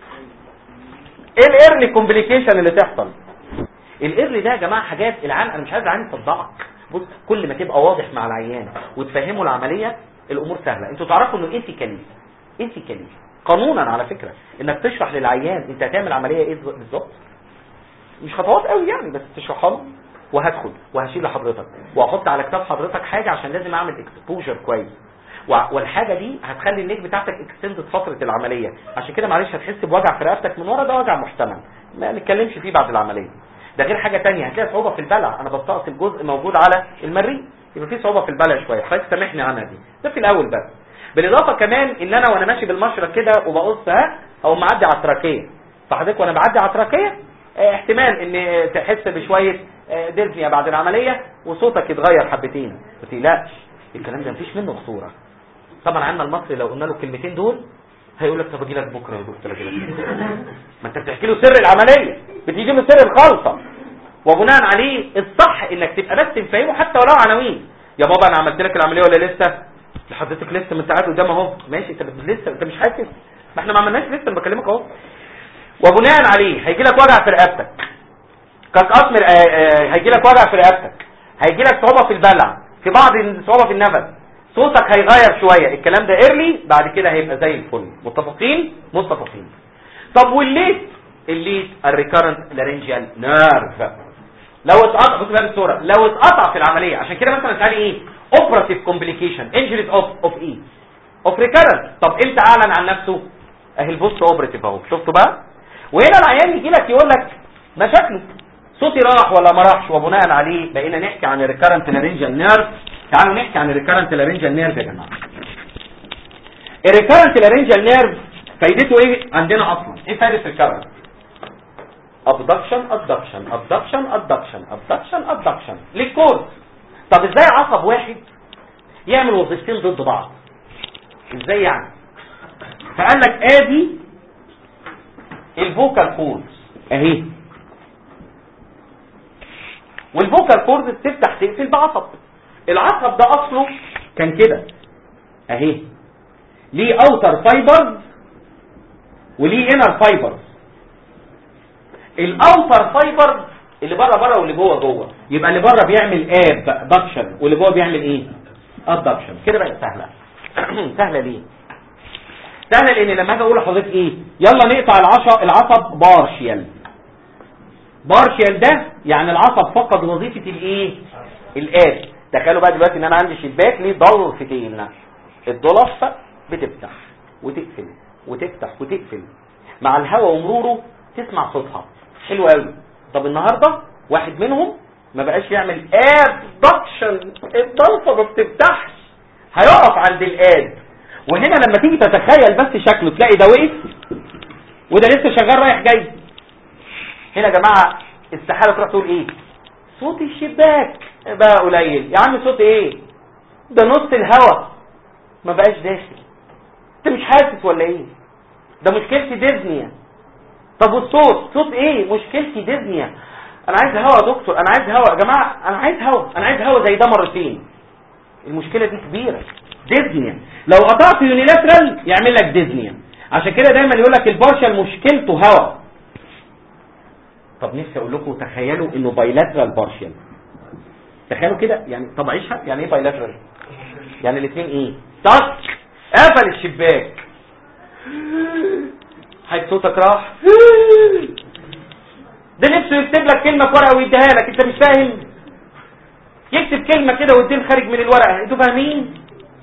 ايه الايرلي كومبليكيشن اللي تحصل الايرلي ده يا جماعه حاجات العيان انا مش عايز العيان يصدعك بص كل ما تبقى واضح مع العيان وتفهمه العمليه الامور سهله انتوا تعرفوا انه ايثيكالي ايثيكالي قانونا على فكره انك تشرح للعيان انت هتعمل عمليه ايه بالظبط مش خطوات قوي يعني بس تشرحها له وهدخل وهشيل لحضرتك واحط على كتاب حضرتك حاجه عشان لازم اعمل اكسبوجر كويس و- والحاجه دي هتخلي النيك بتاعتك اكستندد فتره العمليه عشان كده معلش هتحس بوجع في رقبتك من ورا ده وجع محتمل ما نتكلمش فيه بعد العمليه ده غير حاجه تانية هتلاقي صعوبه في البلع انا بستأصل جزء موجود على المريء يبقى في صعوبه في البلع شويه حضرتك سامحني عنها دي ده في الاول بس بالاضافه كمان ان انا وانا ماشي بالمشرط كده وبقص ها او معدي على التراكيه فحضرتك وانا بعدي على التراكيه اه، احتمال ان تحس بشويه اه، ديزنيا بعد العمليه وصوتك يتغير حبتين ما تقلقش الكلام ده مفيش منه خطوره طبعا عندنا المصري لو قلنا له الكلمتين دول هيقول لك طب اجي لك بكره يا دكتور اجي لك ما انت بتحكي له سر العمليه بتيجي له سر الخلطه وبناء عليه الصح انك تبقى بس تفهمه حتى ولو عناوين يا بابا انا عملت لك العمليه ولا لسه لحضرتك لسه من ساعات قدام اهو ماشي انت بت- لسه انت مش حاسس ما احنا ما عملناش لسه انا بكلمك اهو وبناء عليه هيجي لك وجع في رقبتك كقطم هيجي لك وجع في رقبتك هيجي لك صعوبه في البلع في بعض صعوبه في النفس صوتك هيغير شويه الكلام ده ايرلي بعد كده هيبقى زي الفل متفقين متفقين طب والليت الليت الريكارنت لارنجيال نيرف لو اتقطع بص بقى الصوره لو اتقطع في العمليه عشان كده مثلا تعالي ايه اوبراتيف كومبليكيشن انجريز اوف اوف ايه اوف ريكارنت طب امتى اعلن عن نفسه اهي البوست اوبراتيف اهو شفتوا بقى وهنا العيان يجي لك يقول لك مشاكله صوتي راح ولا ما راحش وبناء عليه بقينا نحكي عن الريكارنت لارنجيال نيرف تعالوا نحكي عن الريكارنت لارنجيال نيرف يا جماعه الريكارنت لارنجيال نيرف فايدته ايه عندنا اصلا ايه فايده الريكارنت ابدكشن ابدكشن ابدكشن ابدكشن ابدكشن ابدكشن للكورس طب ازاي عصب واحد يعمل وظيفتين ضد بعض ازاي يعني فقال لك ادي الفوكال كوردز اهي والفوكال كوردز تفتح تقفل بعصب العصب ده اصله كان كده اهي ليه اوتر فايبرز وليه انر فايبرز الاوتر فايبرز اللي بره بره واللي جوه جوه يبقى اللي بره بيعمل اب دكشن واللي جوه بيعمل ايه ابدكشن كده بقت سهله سهله ليه سهله لان لما اجي اقول لحضرتك ايه يلا نقطع العصب العصب بارشيال بارشيال ده يعني العصب فقد وظيفه الايه الاب تخيلوا بقى دلوقتي ان انا عندي شباك ليه ضلفتين الضلف بتفتح وتقفل وتفتح وتقفل مع الهواء ومروره تسمع صوتها حلو قوي طب النهارده واحد منهم ما بقاش يعمل ابدكشن الضلفه ما بتفتحش هيقف عند الاد وهنا لما تيجي تتخيل بس شكله تلاقي ده وقف وده لسه شغال رايح جاي هنا يا جماعه استحاله تروح تقول ايه صوت الشباك بقى قليل يا عم صوت ايه ده نص الهوا ما بقاش داخل انت مش حاسس ولا ايه ده مشكلتي ديزني طب والصوت صوت ايه مشكلتي ديزنيا انا عايز هوا يا دكتور انا عايز هوا يا جماعه انا عايز هوا انا عايز هوا زي ده مرتين المشكله دي كبيره ديزنيا لو قطعت يونيلاترال يعمل لك ديزنيا عشان كده دايما يقول لك البارشال مشكلته هوا طب نفسي اقول لكم تخيلوا انه بايلاترال بارشال تخيلوا كده يعني طب عيشها يعني ايه بايلاترال يعني الاثنين ايه تك قفل الشباك حيث صوتك راح ده نفسه يكتب لك كلمه في ورقه ويديها لك انت مش فاهم يكتب كلمه كده والدين خارج من الورقه انتوا فاهمين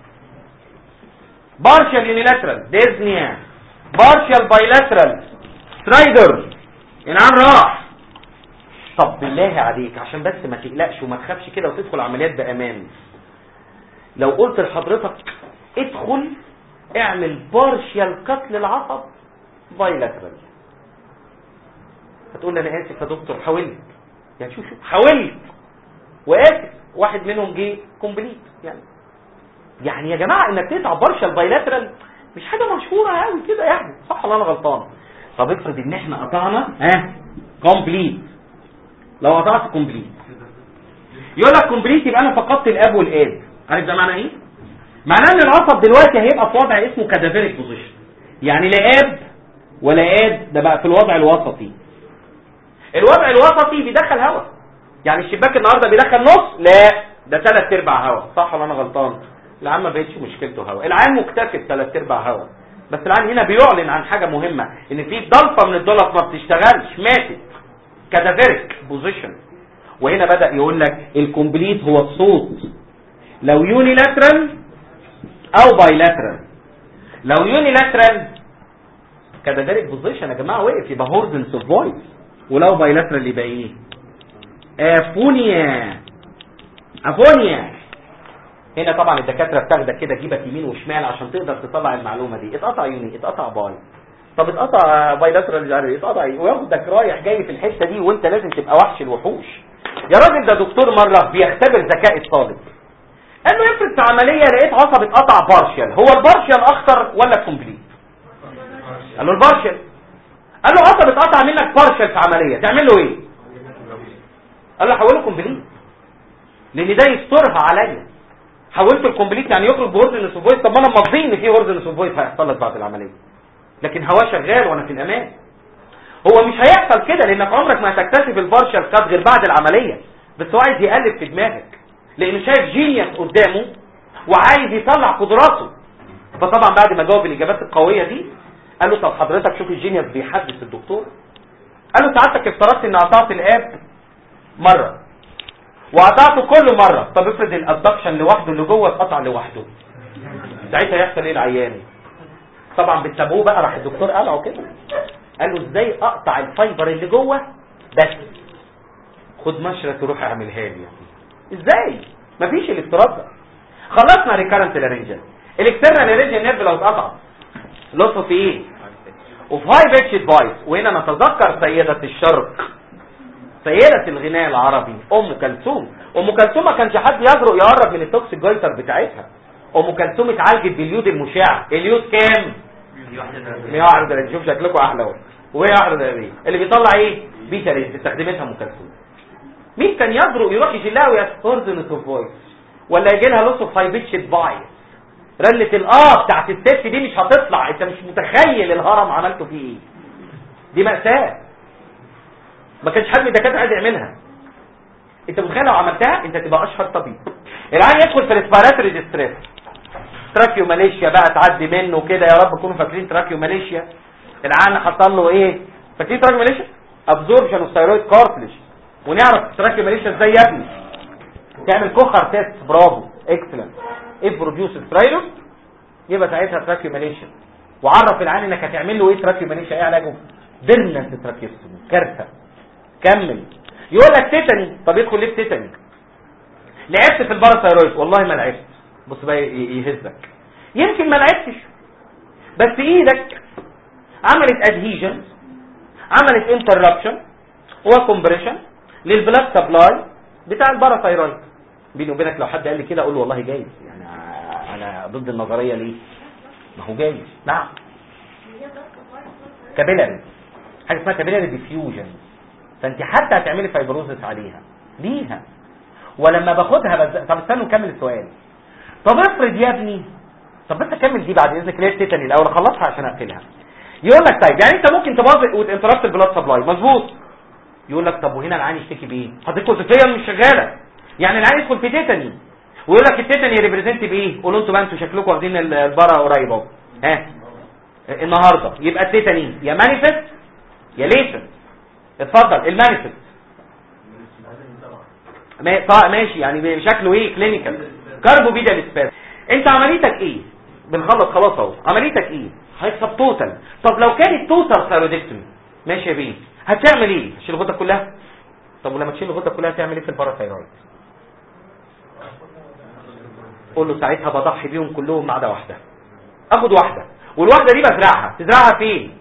بارشال يونيلاترال ديزنيا بارشال بايلاترال سترايدر انعام راح طب بالله عليك عشان بس ما تقلقش وما تخافش كده وتدخل عمليات بامان لو قلت لحضرتك ادخل اعمل بارشال كات للعصب بايلاترال هتقول لي انا اسف يا دكتور حاولت يعني شوف شوف حاولت واسف واحد منهم جه كومبليت يعني يعني يا جماعه انك تقطع بارشال بايلاترال مش حاجه مشهوره قوي كده يعني صح ولا انا غلطان طب افرض ان احنا قطعنا ها كومبليت لو قطعت كومبليت يقول لك كومبليت يبقى انا فقدت الاب والاب عارف ده معنى ايه معناه ان العصب دلوقتي هيبقى في وضع اسمه كادافيريك بوزيشن يعني لا اب ولا اد ده بقى في الوضع الوسطي الوضع الوسطي بيدخل هواء يعني الشباك النهارده بيدخل نص لا ده ثلاث ارباع هواء صح ولا انا غلطان العام ما بقتش مشكلته هواء العام مكتفي ثلاث ارباع هواء بس العام هنا بيعلن عن حاجه مهمه ان في ضلفه من الضلف ما بتشتغلش ماتت كادافيريك بوزيشن وهنا بدا يقول لك الكومبليت هو الصوت لو يونيلاترال او بايلاترال لو يونيلاترال كادافيريك بوزيشن يا جماعه وقف يبقى هوردنس اوف فويس ولو بايلاترال يبقى ايه افونيا افونيا هنا طبعا الدكاتره بتاخدك كده جيبك يمين وشمال عشان تقدر تطلع المعلومه دي اتقطع يوني اتقطع باي طب اتقطع بايلاترال مش عارف ايه اتقطع ايه وياخدك رايح جاي في الحته دي وانت لازم تبقى وحش الوحوش يا راجل ده دكتور مره بيختبر ذكاء الطالب قال له افرض في عمليه لقيت عصب اتقطع بارشال هو البارشال اخطر ولا الكومبليت قال له البارشال قال له عصب اتقطع منك بارشال في عمليه تعمل له ايه قال له حوله كومبليت لان ده يسترها عليا حولت الكومبليت يعني يخرج بهوردن سوفويس طب ما انا مضي ان في هوردن سوفويس هيحصل لك بعد العمليه لكن هواه شغال وانا في الامان هو مش هيحصل كده لانك عمرك ما هتكتشف البارشال كات غير بعد العمليه بس هو عايز يقلب في دماغك لانه شايف جينيوس قدامه وعايز يطلع قدراته فطبعا بعد ما جاوب الاجابات القويه دي قال له طب حضرتك شوف الجينيوس بيحدث الدكتور قال له سعادتك افترضت ان قطعت الاب مره وقطعته كل مره طب افرض الابدكشن لوحده اللي جوه اتقطع لوحده ساعتها يحصل ايه العيان طبعا بتسابوه بقى راح الدكتور قلعه كده قال له ازاي اقطع الفايبر اللي جوه بس خد مشرة تروح اعملها لي ازاي مفيش الافتراض ده خلصنا ريكارنت لارنجل الاكسترنال لارنجل نيرف لو اتقطع لطفه في ايه وفي هاي بيتش فايس وهنا نتذكر سيدة الشرق سيدة الغناء العربي ام كلثوم ام كلثوم ما كانش حد يجرؤ يقرب من التوكسيك جايتر بتاعتها ام كلثوم اتعالجت باليود المشع اليود كام 131 شوف شكلكم احلى اهو وهي 31 اللي بيطلع ايه بيتا ريز استخدمتها ام كلثوم مين كان يجرؤ يروح يشيلها ويا هوردنس اوف فويس ولا يجي لها لوس اوف هاي بيتش فايس رنة الاه بتاعت الست دي مش هتطلع انت مش متخيل الهرم عملته فيه ايه دي مأساة ما كانش حد من الدكاتره عايز يعملها انت متخيل لو عملتها انت تبقى اشهر طبيب العيان يدخل في الاسبيراتوري ديستريس تراكيو ماليشيا بقى تعدي منه كده يا رب تكونوا فاكرين تراكيو ماليشيا العيان حصل له ايه فاكرين تراكيو ماليشيا ابزوربشن اوف ثايرويد كارتلج ونعرف تراكيو ماليشيا ازاي يا ابني تعمل كوخر تيست برافو اكسلنت ايه بروديوس سترايلوس يبقى ساعتها تراكيو ماليشيا وعرف العيان انك هتعمل له ايه تراكيو ماليشيا ايه علاجه بيرنس تراكيوستومي كارثه كمل يقول لك تيتاني طب يدخل ليه تيتاني لعبت في الباراثايرويد والله ما لعبت بص بقى يهزك يمكن ما لعبتش بس ايدك عملت ادهيجن عملت انتربشن وكمبريشن للبلاد سبلاي بتاع الباراثايرويد بيني وبينك لو حد قال لي كده اقول له والله جايز يعني انا ضد النظريه ليه ما هو جايز نعم كابيلاري حاجه اسمها كابيلاري ديفيوجن فانت حتى هتعملي فايبروزس عليها ليها ولما باخدها بز... طب استنوا نكمل السؤال طب افرض يا ابني طب بس اكمل دي بعد اذنك ليه التيتاني الاول اخلصها عشان اقفلها يقول لك طيب يعني انت ممكن تبوظ وتنتربت البلاد سبلاي مظبوط يقول لك طب وهنا العين يشتكي بايه حضرتك وظيفيا مش شغاله يعني العين يدخل في تيتاني ويقول لك التيتاني ريبريزنت بايه قولوا انتوا بقى انتوا شكلكم واخدين البره قريب اهو ها النهارده يبقى التيتاني يا مانيفست يا ليتن اتفضل المانيفست ما- طيب ماشي يعني شكله ايه كلينيكال كاربو بيدا الاسباس انت عمليتك ايه بنخلص خلاص اهو عمليتك ايه هيكسب توتال طب لو كانت توتال ثايرويدكتومي ماشي يا بيه هتعمل ايه تشيل الغده كلها طب ولما تشيل الغده كلها تعمل ايه في الباراثايرويد قول له ساعتها بضحي بيهم كلهم ما عدا واحده اخد واحده والواحده دي بزرعها تزرعها فين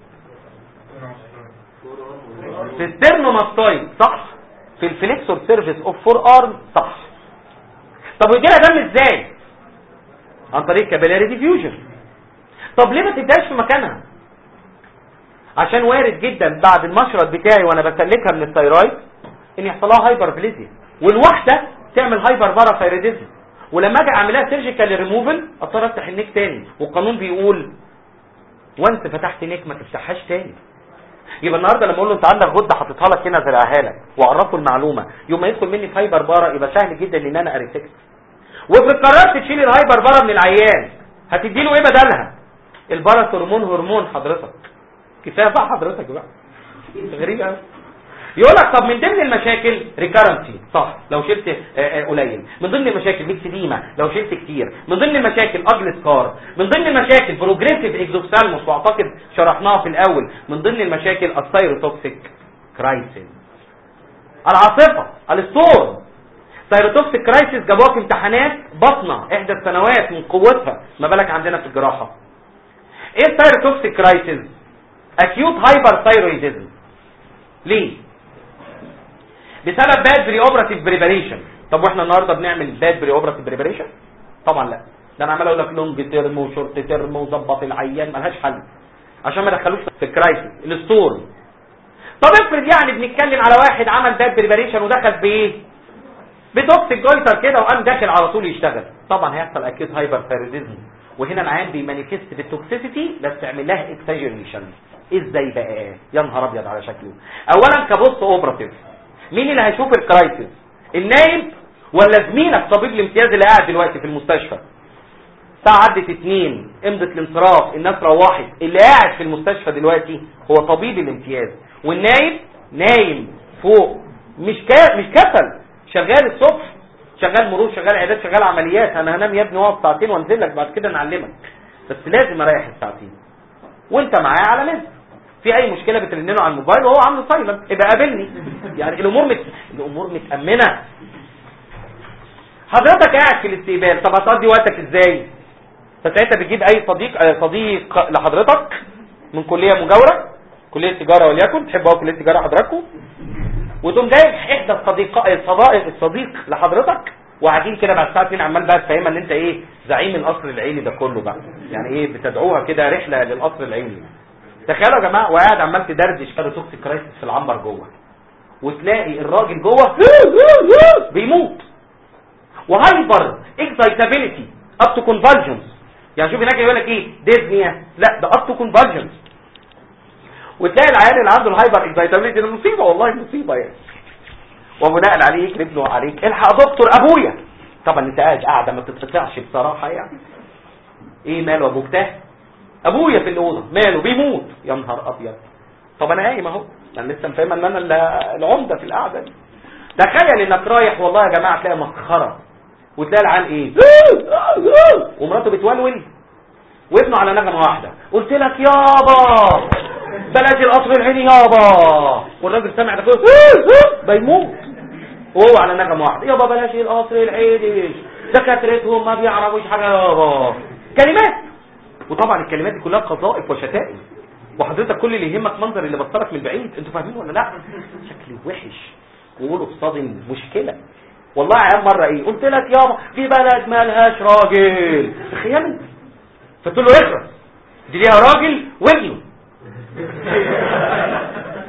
في السترنوماستويد صح في الفليكسور سيرفيس اوف فور ارم صح طب ويجي لها دم ازاي عن طريق كابيلاري ديفيوجن طب ليه ما تبداش في مكانها عشان وارد جدا بعد المشرط بتاعي وانا بسلكها من الثيرويد ان يحصل لها هايبر بليزيا والواحده تعمل هايبر باراثايرويدزم ولما اجي اعملها سيرجيكال ريموفل اضطر افتح النيك تاني والقانون بيقول وانت فتحت نيك ما تفتحهاش تاني يبقى النهارده لما اقول له انت عندك غده حاططها لك هنا زرعها لك واعرفه المعلومه يوم ما يدخل مني في هايبر بارا يبقى سهل جدا ان انا اريتكت وفي قررت تشيل الهايبر بارا من العيان هتدي له ايه بدلها البارا هرمون هرمون حضرتك كفايه بقى حضرتك بقى غريب قوي يقول لك طب من ضمن المشاكل ريكارنسي صح لو شلت آه، آه، قليل من ضمن المشاكل ميكسيديما لو شلت كتير من ضمن المشاكل اجل سكار من ضمن المشاكل بروجريسيف اكزوثالموس واعتقد شرحناها في الاول من ضمن المشاكل الثايروتوكسيك كرايسيس العاصفه الستورم ثايروتوكسيك كرايسيس جابوها في امتحانات بطنه احدى السنوات من قوتها ما بالك عندنا في الجراحه ايه الثايروتوكسيك كرايسيس اكيوت هايبر ثايرويدزم ليه بسبب باد بري اوبراتيف بريباريشن طب واحنا النهارده بنعمل باد بري اوبراتيف بريباريشن طبعا لا ده انا عمال اقول لك لونج تيرم وشورت تيرم وظبط العيان ملهاش حل عشان ما دخلوش في الكرايسيس الستورم طب افرض يعني بنتكلم على واحد عمل باد بريباريشن ودخل بايه بتوكسيك جويتر كده وقام داخل على طول يشتغل طبعا هيحصل اكيد هايبر ثايرويدزم وهنا العيان بيمانيفست بالتوكسيسيتي بس تعمل لها اكساجينيشن ازاي بقى يا نهار ابيض على شكله اولا كبوست اوبراتيف مين اللي هيشوف الكرايسيس النايب ولا زميلك طبيب الامتياز اللي قاعد دلوقتي في المستشفى الساعة عدت اتنين امضت الانصراف الناس روحت اللي قاعد في المستشفى دلوقتي هو طبيب الامتياز والنايب نايم فوق مش كا... مش كسل شغال الصبح شغال مرور شغال عيادات شغال عمليات انا هنام يا ابني واقف ساعتين وانزل لك بعد كده نعلمك بس لازم اريح الساعتين وانت معاه على مزق في اي مشكله بترنله على الموبايل وهو عامله سايلنت يبقى قابلني يعني الامور مت... الامور متامنه حضرتك قاعد في الاستقبال طب هتقضي وقتك ازاي فساعتها بتجيب اي صديق آه، صديق لحضرتك من كليه مجاوره كليه تجاره وليكن تحبوا أوي كليه تجاره حضراتكم وتقوم جايب احدى الصديق الصدائق الصديق لحضرتك وقاعدين كده بعد الساعه 2 عمال بقى تفهمها ان انت ايه زعيم القصر العيني ده كله بقى يعني ايه بتدعوها كده رحله للقصر العيني تخيلوا يا جماعه وقاعد عمال تدردش كده توكسيك كرايسيس في العنبر جوه وتلاقي الراجل جوه بيموت وهايبر اكسايتابيليتي اب تو كونفالجنس يعني شوف هناك يقول لك ايه ديزنيا لا ده اب تو كونفالجنس وتلاقي العيال اللي عنده الهايبر اكسايتابيليتي ده مصيبه والله مصيبه يعني وبناء عليه يكرب له عليك الحق يا دكتور ابويا طبعا انت قاعد قاعده ما تتقطعش بصراحه يعني ايه ماله ابوك ده ابويا في الاوضه ماله بيموت يا نهار ابيض طب انا قايم اهو انا لسه مفهم ان انا ال- العمده في القعده دي تخيل انك رايح والله يا جماعه تلاقي مسخره وتلاقي العيال ايه ومراته بتولول وابنه على نغمه واحده قلت لك يابا بلاش القصر العيني يابا والراجل سامع ده كله بيموت وهو على نغمه واحده يابا بلاش القصر العيني دكاترتهم ما بيعرفوش حاجه يابا كلمات وطبعا الكلمات دي كلها قذائف وشتائم وحضرتك كل اللي يهمك منظر اللي بصلك من بعيد انتوا فاهمين ولا لا شكلي وحش وقولوا صادم مشكله والله عيال مره ايه قلت لك يابا في بلد مالهاش راجل تخيل انت فقلت له اخرس دي ليها راجل وابنه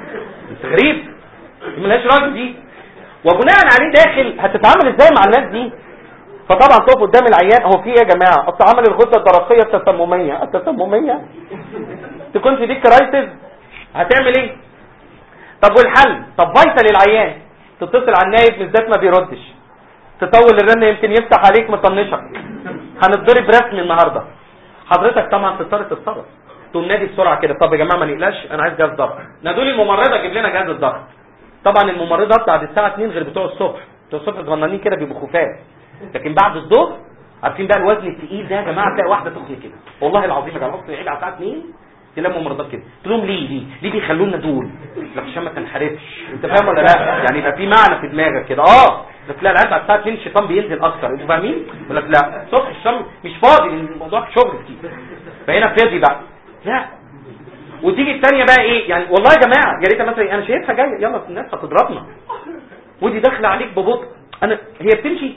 ملهاش راجل دي وبناء عليه داخل هتتعامل ازاي مع الناس دي فطبعا تقف قدام العيان هو في ايه يا جماعه اصل عمل الغده الدرقيه التسمميه التسمميه تكون في دي كرايسيس هتعمل ايه طب والحل طب فيصل للعيان تتصل على النايب بالذات ما بيردش تطول الرن يمكن يفتح عليك مطنشك هنتضرب رسمي النهارده حضرتك طبعا تضطر تتصرف تقوم نادي بسرعه كده طب يا جماعه ما نقلقش انا عايز جهاز ضغط نادوا لي الممرضه جيب لنا جهاز الضغط طبعا الممرضه بعد الساعه 2 غير بتوع الصبح بتوع الصبح صغننين كده بيبقوا خفاف لكن بعد الظهر عارفين بقى الوزن الثقيل ده يا جماعه تلاقي واحده تخني كده والله العظيم يا جماعه اصل العيد على الساعه 2 تلاقوا ممرضات كده قلت لهم ليه ليه ليه بيخلونا دول لك عشان ما تنحرفش انت فاهم ولا لا يعني يبقى في معنى في دماغك كده اه بس لا العيد على الساعه 2 الشيطان بينزل اكتر انتوا فاهمين يقول لك لا الصبح الشيطان مش فاضي لان الموضوع شغل كتير فهنا فاضي بقى لا وتيجي الثانيه بقى ايه يعني والله يا جماعه يا ريت مثلا انا شايفها جايه يلا الناس هتضربنا ودي داخله عليك ببطء انا هي بتمشي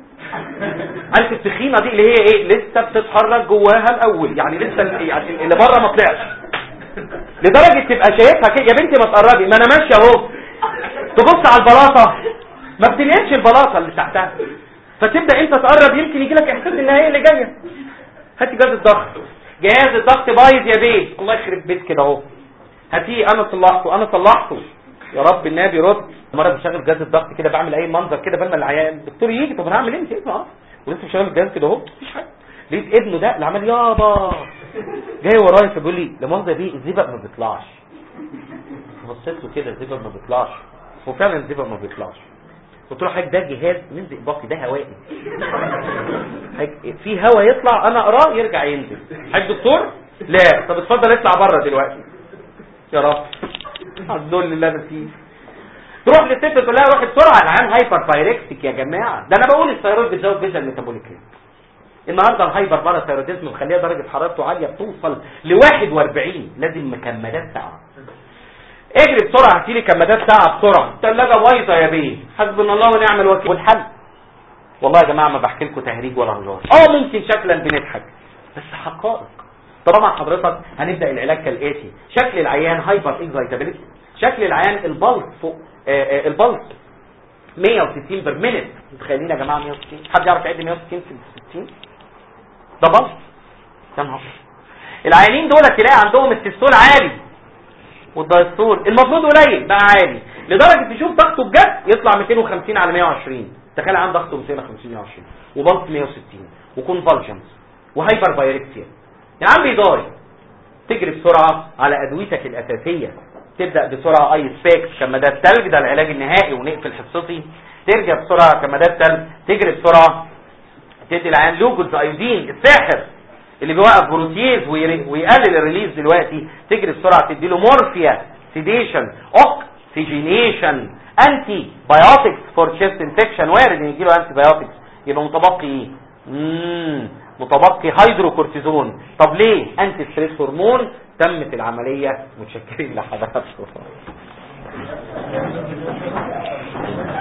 عارف التخينه دي اللي هي ايه لسه بتتحرك جواها الاول يعني لسه ال- يعني اللي بره ما طلعش لدرجه تبقى شايفها كده يا بنتي ما تقربي ما انا ماشيه اهو تبص على البلاطه ما بتنقلش البلاطه اللي تحتها فتبدا انت تقرب يمكن يجي لك احساس ان هي اللي جايه هاتي جهاز الضغط جهاز الضغط بايظ يا بيه الله يخرب بيت كده اهو هاتيه انا صلحته انا صلحته يا رب النبي رد مره بشغل جهاز الضغط كده بعمل اي منظر كده بدل ما العيان الدكتور يجي طب انا هعمل ايه انت اه ولسه بشغل الجهاز كده اهو مفيش حاجه لقيت ابنه ده اللي عمال يابا جاي ورايا فبيقول لي لا مؤاخذه دي الزبق ما بيطلعش بصيت له كده الزبق ما بيطلعش وفعلا الزبق ما بيطلعش قلت له حضرتك ده جهاز من زئبقي ده هوائي حضرتك في هواء يطلع انا اقراه يرجع ينزل حضرتك دكتور لا طب اتفضل اطلع بره دلوقتي يا رب الذل اللي انا فيه تروح للست تقول لها روحي بسرعه العيان هايبر بايركسيك يا جماعه ده انا بقول الثيرويد بتزود فيجن ميتابوليك ريت النهارده الهايبر باراثيروديزم مخليه درجه حرارته عاليه بتوصل ل 41 لازم مكمدات ساعه اجري بسرعه هاتي لي كمادات ساعه بسرعه الثلاجه بايظه يا بيه حسبنا الله ونعم الوكيل والحل والله يا جماعه ما بحكي لكم تهريج ولا هزار اه ممكن شكلا بنضحك بس حقائق طبعا حضرتك هنبدا العلاج كالاتي شكل العيان هايبر اكزايتابيلتي شكل العيان البلس فوق آه آه البلس 160 بر مينت متخيلين يا جماعه 160 حد يعرف يعد 160 في 60 ده بلس يا نهار العيانين دول تلاقي عندهم التستول عالي والدايستول المفروض قليل بقى عالي لدرجه تشوف ضغطه بجد يطلع 250 على 120 تخيل عن ضغطه 250 120 وبلس 160 وكونفالجنس وهايبر بايركسيا يا عم بيضاري تجري بسرعه على ادويتك الاساسيه تبدا بسرعه اي سبيك كمادات تلج ده العلاج النهائي ونقفل حصتي ترجع بسرعه كمادات تلج تجري بسرعه تدي العيان لوجوز ايودين الساحر اللي بيوقف بروتيز ويري- ويقلل الريليز دلوقتي تجري بسرعه تدي له مورفيا سيديشن اوكسجينيشن انتي بايوتكس فور تشيست انفكشن وارد ان يجي له انتي بايوتكس يبقى متبقي ايه مم، متبقي هيدروكورتيزون طب ليه انتي ستريس هرمون تمت العمليه متشكرين لحضراتكم